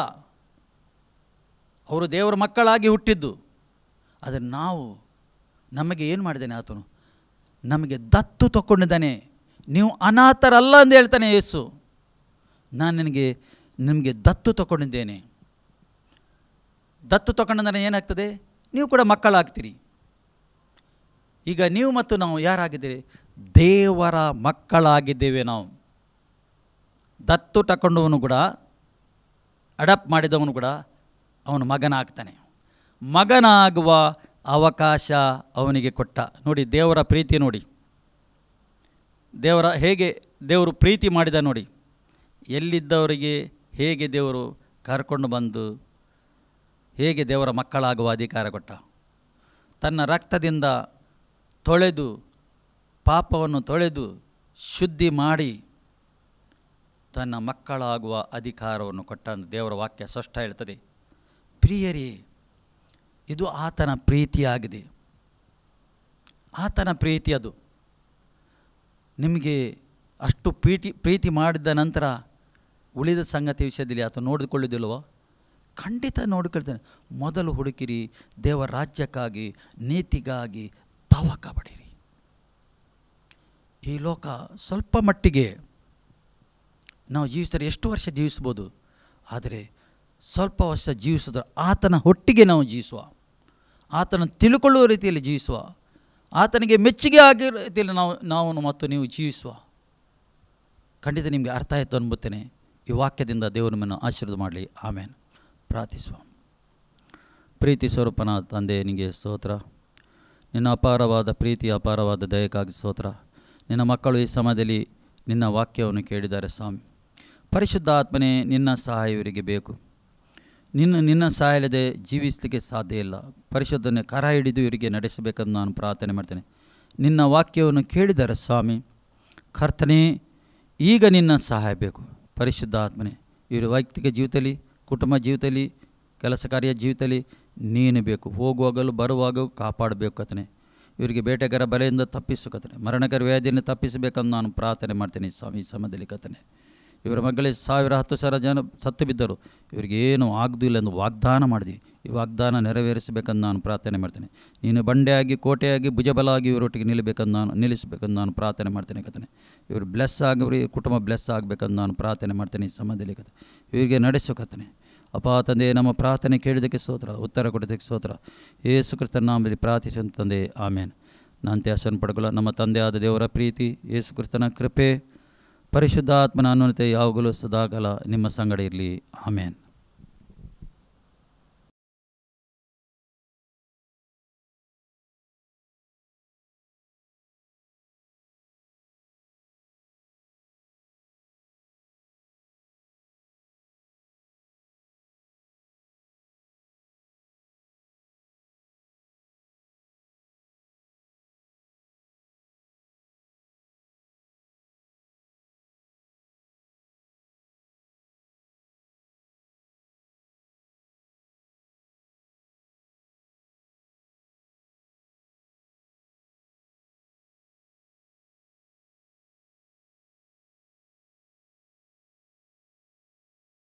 ಅವರು ದೇವರ ಮಕ್ಕಳಾಗಿ ಹುಟ್ಟಿದ್ದು ಆದರೆ ನಾವು ನಮಗೆ ಏನು ಮಾಡಿದ್ದಾನೆ ಆತನು ನಮಗೆ ದತ್ತು ತಗೊಂಡಿದ್ದಾನೆ ನೀವು ಅನಾಥರಲ್ಲ ಅಂತ ಹೇಳ್ತಾನೆ ಯೇಸು ನಾನು ನಿನಗೆ ನಿಮಗೆ ದತ್ತು ತಗೊಂಡಿದ್ದೇನೆ ದತ್ತು ತಗೊಂಡಂದ್ರೆ ಏನಾಗ್ತದೆ ನೀವು ಕೂಡ ಮಕ್ಕಳಾಗ್ತೀರಿ ಈಗ ನೀವು ಮತ್ತು ನಾವು ಯಾರಾಗಿದ್ದೀರಿ ದೇವರ ಮಕ್ಕಳಾಗಿದ್ದೇವೆ ನಾವು ದತ್ತು ತಗೊಂಡವನು ಕೂಡ ಅಡಾಪ್ಟ್ ಮಾಡಿದವನು ಕೂಡ ಅವನು ಮಗನಾಗ್ತಾನೆ ಮಗನಾಗುವ ಅವಕಾಶ ಅವನಿಗೆ ಕೊಟ್ಟ ನೋಡಿ ದೇವರ ಪ್ರೀತಿ ನೋಡಿ ದೇವರ ಹೇಗೆ ದೇವರು ಪ್ರೀತಿ ಮಾಡಿದ ನೋಡಿ ಎಲ್ಲಿದ್ದವರಿಗೆ ಹೇಗೆ ದೇವರು ಕರ್ಕೊಂಡು ಬಂದು ಹೇಗೆ ದೇವರ ಮಕ್ಕಳಾಗುವ ಅಧಿಕಾರ ಕೊಟ್ಟ ತನ್ನ ರಕ್ತದಿಂದ ತೊಳೆದು ಪಾಪವನ್ನು ತೊಳೆದು ಶುದ್ಧಿ ಮಾಡಿ ತನ್ನ ಮಕ್ಕಳಾಗುವ ಅಧಿಕಾರವನ್ನು ಕೊಟ್ಟ ಅಂತ ದೇವರ ವಾಕ್ಯ ಸ್ಪಷ್ಟ ಹೇಳ್ತದೆ ಪ್ರಿಯರೇ ಇದು ಆತನ ಪ್ರೀತಿಯಾಗಿದೆ ಆತನ ಪ್ರೀತಿ ಅದು ನಿಮಗೆ ಅಷ್ಟು ಪ್ರೀತಿ ಪ್ರೀತಿ ಮಾಡಿದ ನಂತರ ಉಳಿದ ಸಂಗತಿ ವಿಷಯದಲ್ಲಿ ಆತ ನೋಡಿಕೊಳ್ಳುವುದಿಲ್ವೋ ಖಂಡಿತ ನೋಡಿಕೊಳ್ತಾನೆ ಮೊದಲು ಹುಡುಕಿರಿ ದೇವರ ರಾಜ್ಯಕ್ಕಾಗಿ ನೀತಿಗಾಗಿ ತವಕ ಪಡಿರಿ ಈ ಲೋಕ ಸ್ವಲ್ಪ ಮಟ್ಟಿಗೆ ನಾವು ಜೀವಿಸಿದರೆ ಎಷ್ಟು ವರ್ಷ ಜೀವಿಸ್ಬೋದು ಆದರೆ ಸ್ವಲ್ಪ ವರ್ಷ ಜೀವಿಸಿದ್ರೆ ಆತನ ಒಟ್ಟಿಗೆ ನಾವು ಜೀವಿಸುವ ಆತನ ತಿಳ್ಕೊಳ್ಳುವ ರೀತಿಯಲ್ಲಿ ಜೀವಿಸುವ ಆತನಿಗೆ ಮೆಚ್ಚುಗೆ ಆಗಿರೋ ರೀತಿಯಲ್ಲಿ ನಾವು ನಾವು ಮತ್ತು ನೀವು ಜೀವಿಸುವ ಖಂಡಿತ ನಿಮಗೆ ಅರ್ಥ ಆಯಿತು ಅನ್ಬುತ್ತೇನೆ ಈ ವಾಕ್ಯದಿಂದ ದೇವರು ನಿಮ್ಮನ್ನು ಆಶೀರ್ವಾದ ಮಾಡಲಿ ಆಮೇಲೆ ಪ್ರಾರ್ಥಿಸುವ ಪ್ರೀತಿ ಸ್ವರೂಪನ ತಂದೆ ನಿನಗೆ ಸ್ತೋತ್ರ ನಿನ್ನ ಅಪಾರವಾದ ಪ್ರೀತಿ ಅಪಾರವಾದ ದಯಕ್ಕಾಗಿ ಸ್ತೋತ್ರ ನಿನ್ನ ಮಕ್ಕಳು ಈ ಸಮಯದಲ್ಲಿ ನಿನ್ನ ವಾಕ್ಯವನ್ನು ಕೇಳಿದ್ದಾರೆ ಸ್ವಾಮಿ ಪರಿಶುದ್ಧ ಆತ್ಮನೇ ನಿನ್ನ ಸಹಾಯ ಇವರಿಗೆ ಬೇಕು ನಿನ್ನ ನಿನ್ನ ಸಹಾಯ ಇಲ್ಲದೆ ಜೀವಿಸಲಿಕ್ಕೆ ಸಾಧ್ಯ ಇಲ್ಲ ಪರಿಶುದ್ಧನೆ ಕರ ಹಿಡಿದು ಇವರಿಗೆ ನಡೆಸಬೇಕೆಂದು ನಾನು ಪ್ರಾರ್ಥನೆ ಮಾಡ್ತೇನೆ ನಿನ್ನ ವಾಕ್ಯವನ್ನು ಕೇಳಿದ್ದಾರೆ ಸ್ವಾಮಿ ಕರ್ತನೇ ಈಗ ನಿನ್ನ ಸಹಾಯ ಬೇಕು ಪರಿಶುದ್ಧ ಆತ್ಮನೇ ಇವರು ವೈಯಕ್ತಿಕ ಜೀವಿತದಲ್ಲಿ ಕುಟುಂಬ ಜೀವಿತದಲ್ಲಿ ಕೆಲಸ ಕಾರ್ಯ ಜೀವಿತದಲ್ಲಿ ನೀನು ಬೇಕು ಹೋಗುವಾಗಲೂ ಬರುವಾಗಲೂ ಕಾಪಾಡಬೇಕು ಕತನೆ ಇವರಿಗೆ ಬೇಟೆಗಾರ ಬಲೆಯಿಂದ ತಪ್ಪಿಸು ಕತನೆ ಮರಣಕರ ವ್ಯಾಧಿಯನ್ನು ತಪ್ಪಿಸಬೇಕಂದು ನಾನು ಪ್ರಾರ್ಥನೆ ಮಾಡ್ತೇನೆ ಸ್ವಾಮಿ ಈ ಸಮಯದಲ್ಲಿ ಕತನೆ ಇವರ ಮಗಳಿಗೆ ಸಾವಿರ ಹತ್ತು ಸಾವಿರ ಜನ ಸತ್ತು ಬಿದ್ದರು ಇವರಿಗೆ ಏನು ಆಗದಿಲ್ಲ ಎಂದು ವಾಗ್ದಾನ ಮಾಡಿದೆ ಈ ವಾಗ್ದಾನ ನೆರವೇರಿಸಬೇಕಂದು ನಾನು ಪ್ರಾರ್ಥನೆ ಮಾಡ್ತೇನೆ ನೀನು ಬಂಡೆಯಾಗಿ ಕೋಟೆಯಾಗಿ ಭುಜಬಲಾಗಿ ಇವರೊಟ್ಟಿಗೆ ನಿಲ್ಲಬೇಕಂದು ನಾನು ನಿಲ್ಲಿಸಬೇಕಂದು ನಾನು ಪ್ರಾರ್ಥನೆ ಮಾಡ್ತೇನೆ ಕತನೆ ಇವರು ಬ್ಲೆಸ್ ಆಗಿವ್ರಿ ಕುಟುಂಬ ಬ್ಲೆಸ್ ಆಗಬೇಕಂದು ನಾನು ಪ್ರಾರ್ಥನೆ ಮಾಡ್ತೇನೆ ಈ ಸಮಯದಲ್ಲಿ ಕತೆ ಇವರಿಗೆ ನಡೆಸು ಕತನೆ ಅಪ್ಪ ತಂದೆ ನಮ್ಮ ಪ್ರಾರ್ಥನೆ ಕೇಳಿದ್ದಕ್ಕೆ ಸ್ತೋತ್ರ ಉತ್ತರ ಕೊಡೋದಕ್ಕೆ ಸ್ತೋತ್ರ ಏಸು ಕ್ರಿಸ್ತನ ನಾಮದಲ್ಲಿ ಪ್ರಾರ್ಥಿಸುವಂತ ತಂದೆ ಆಮೇನ್ ನಾನು ಆಸನ ಪಡ್ಕೊಳ್ಳ ನಮ್ಮ ತಂದೆಯಾದ ದೇವರ ಪ್ರೀತಿ ಏಸು ಕ್ರಿಸ್ತನ ಕೃಪೆ ಪರಿಶುದ್ಧಾತ್ಮನ ಅನ್ವನತೆ ಯಾವಾಗಲೂ ಸದಾಕಾಲ ನಿಮ್ಮ ಸಂಗಡ ಇರಲಿ ಆಮೇನ್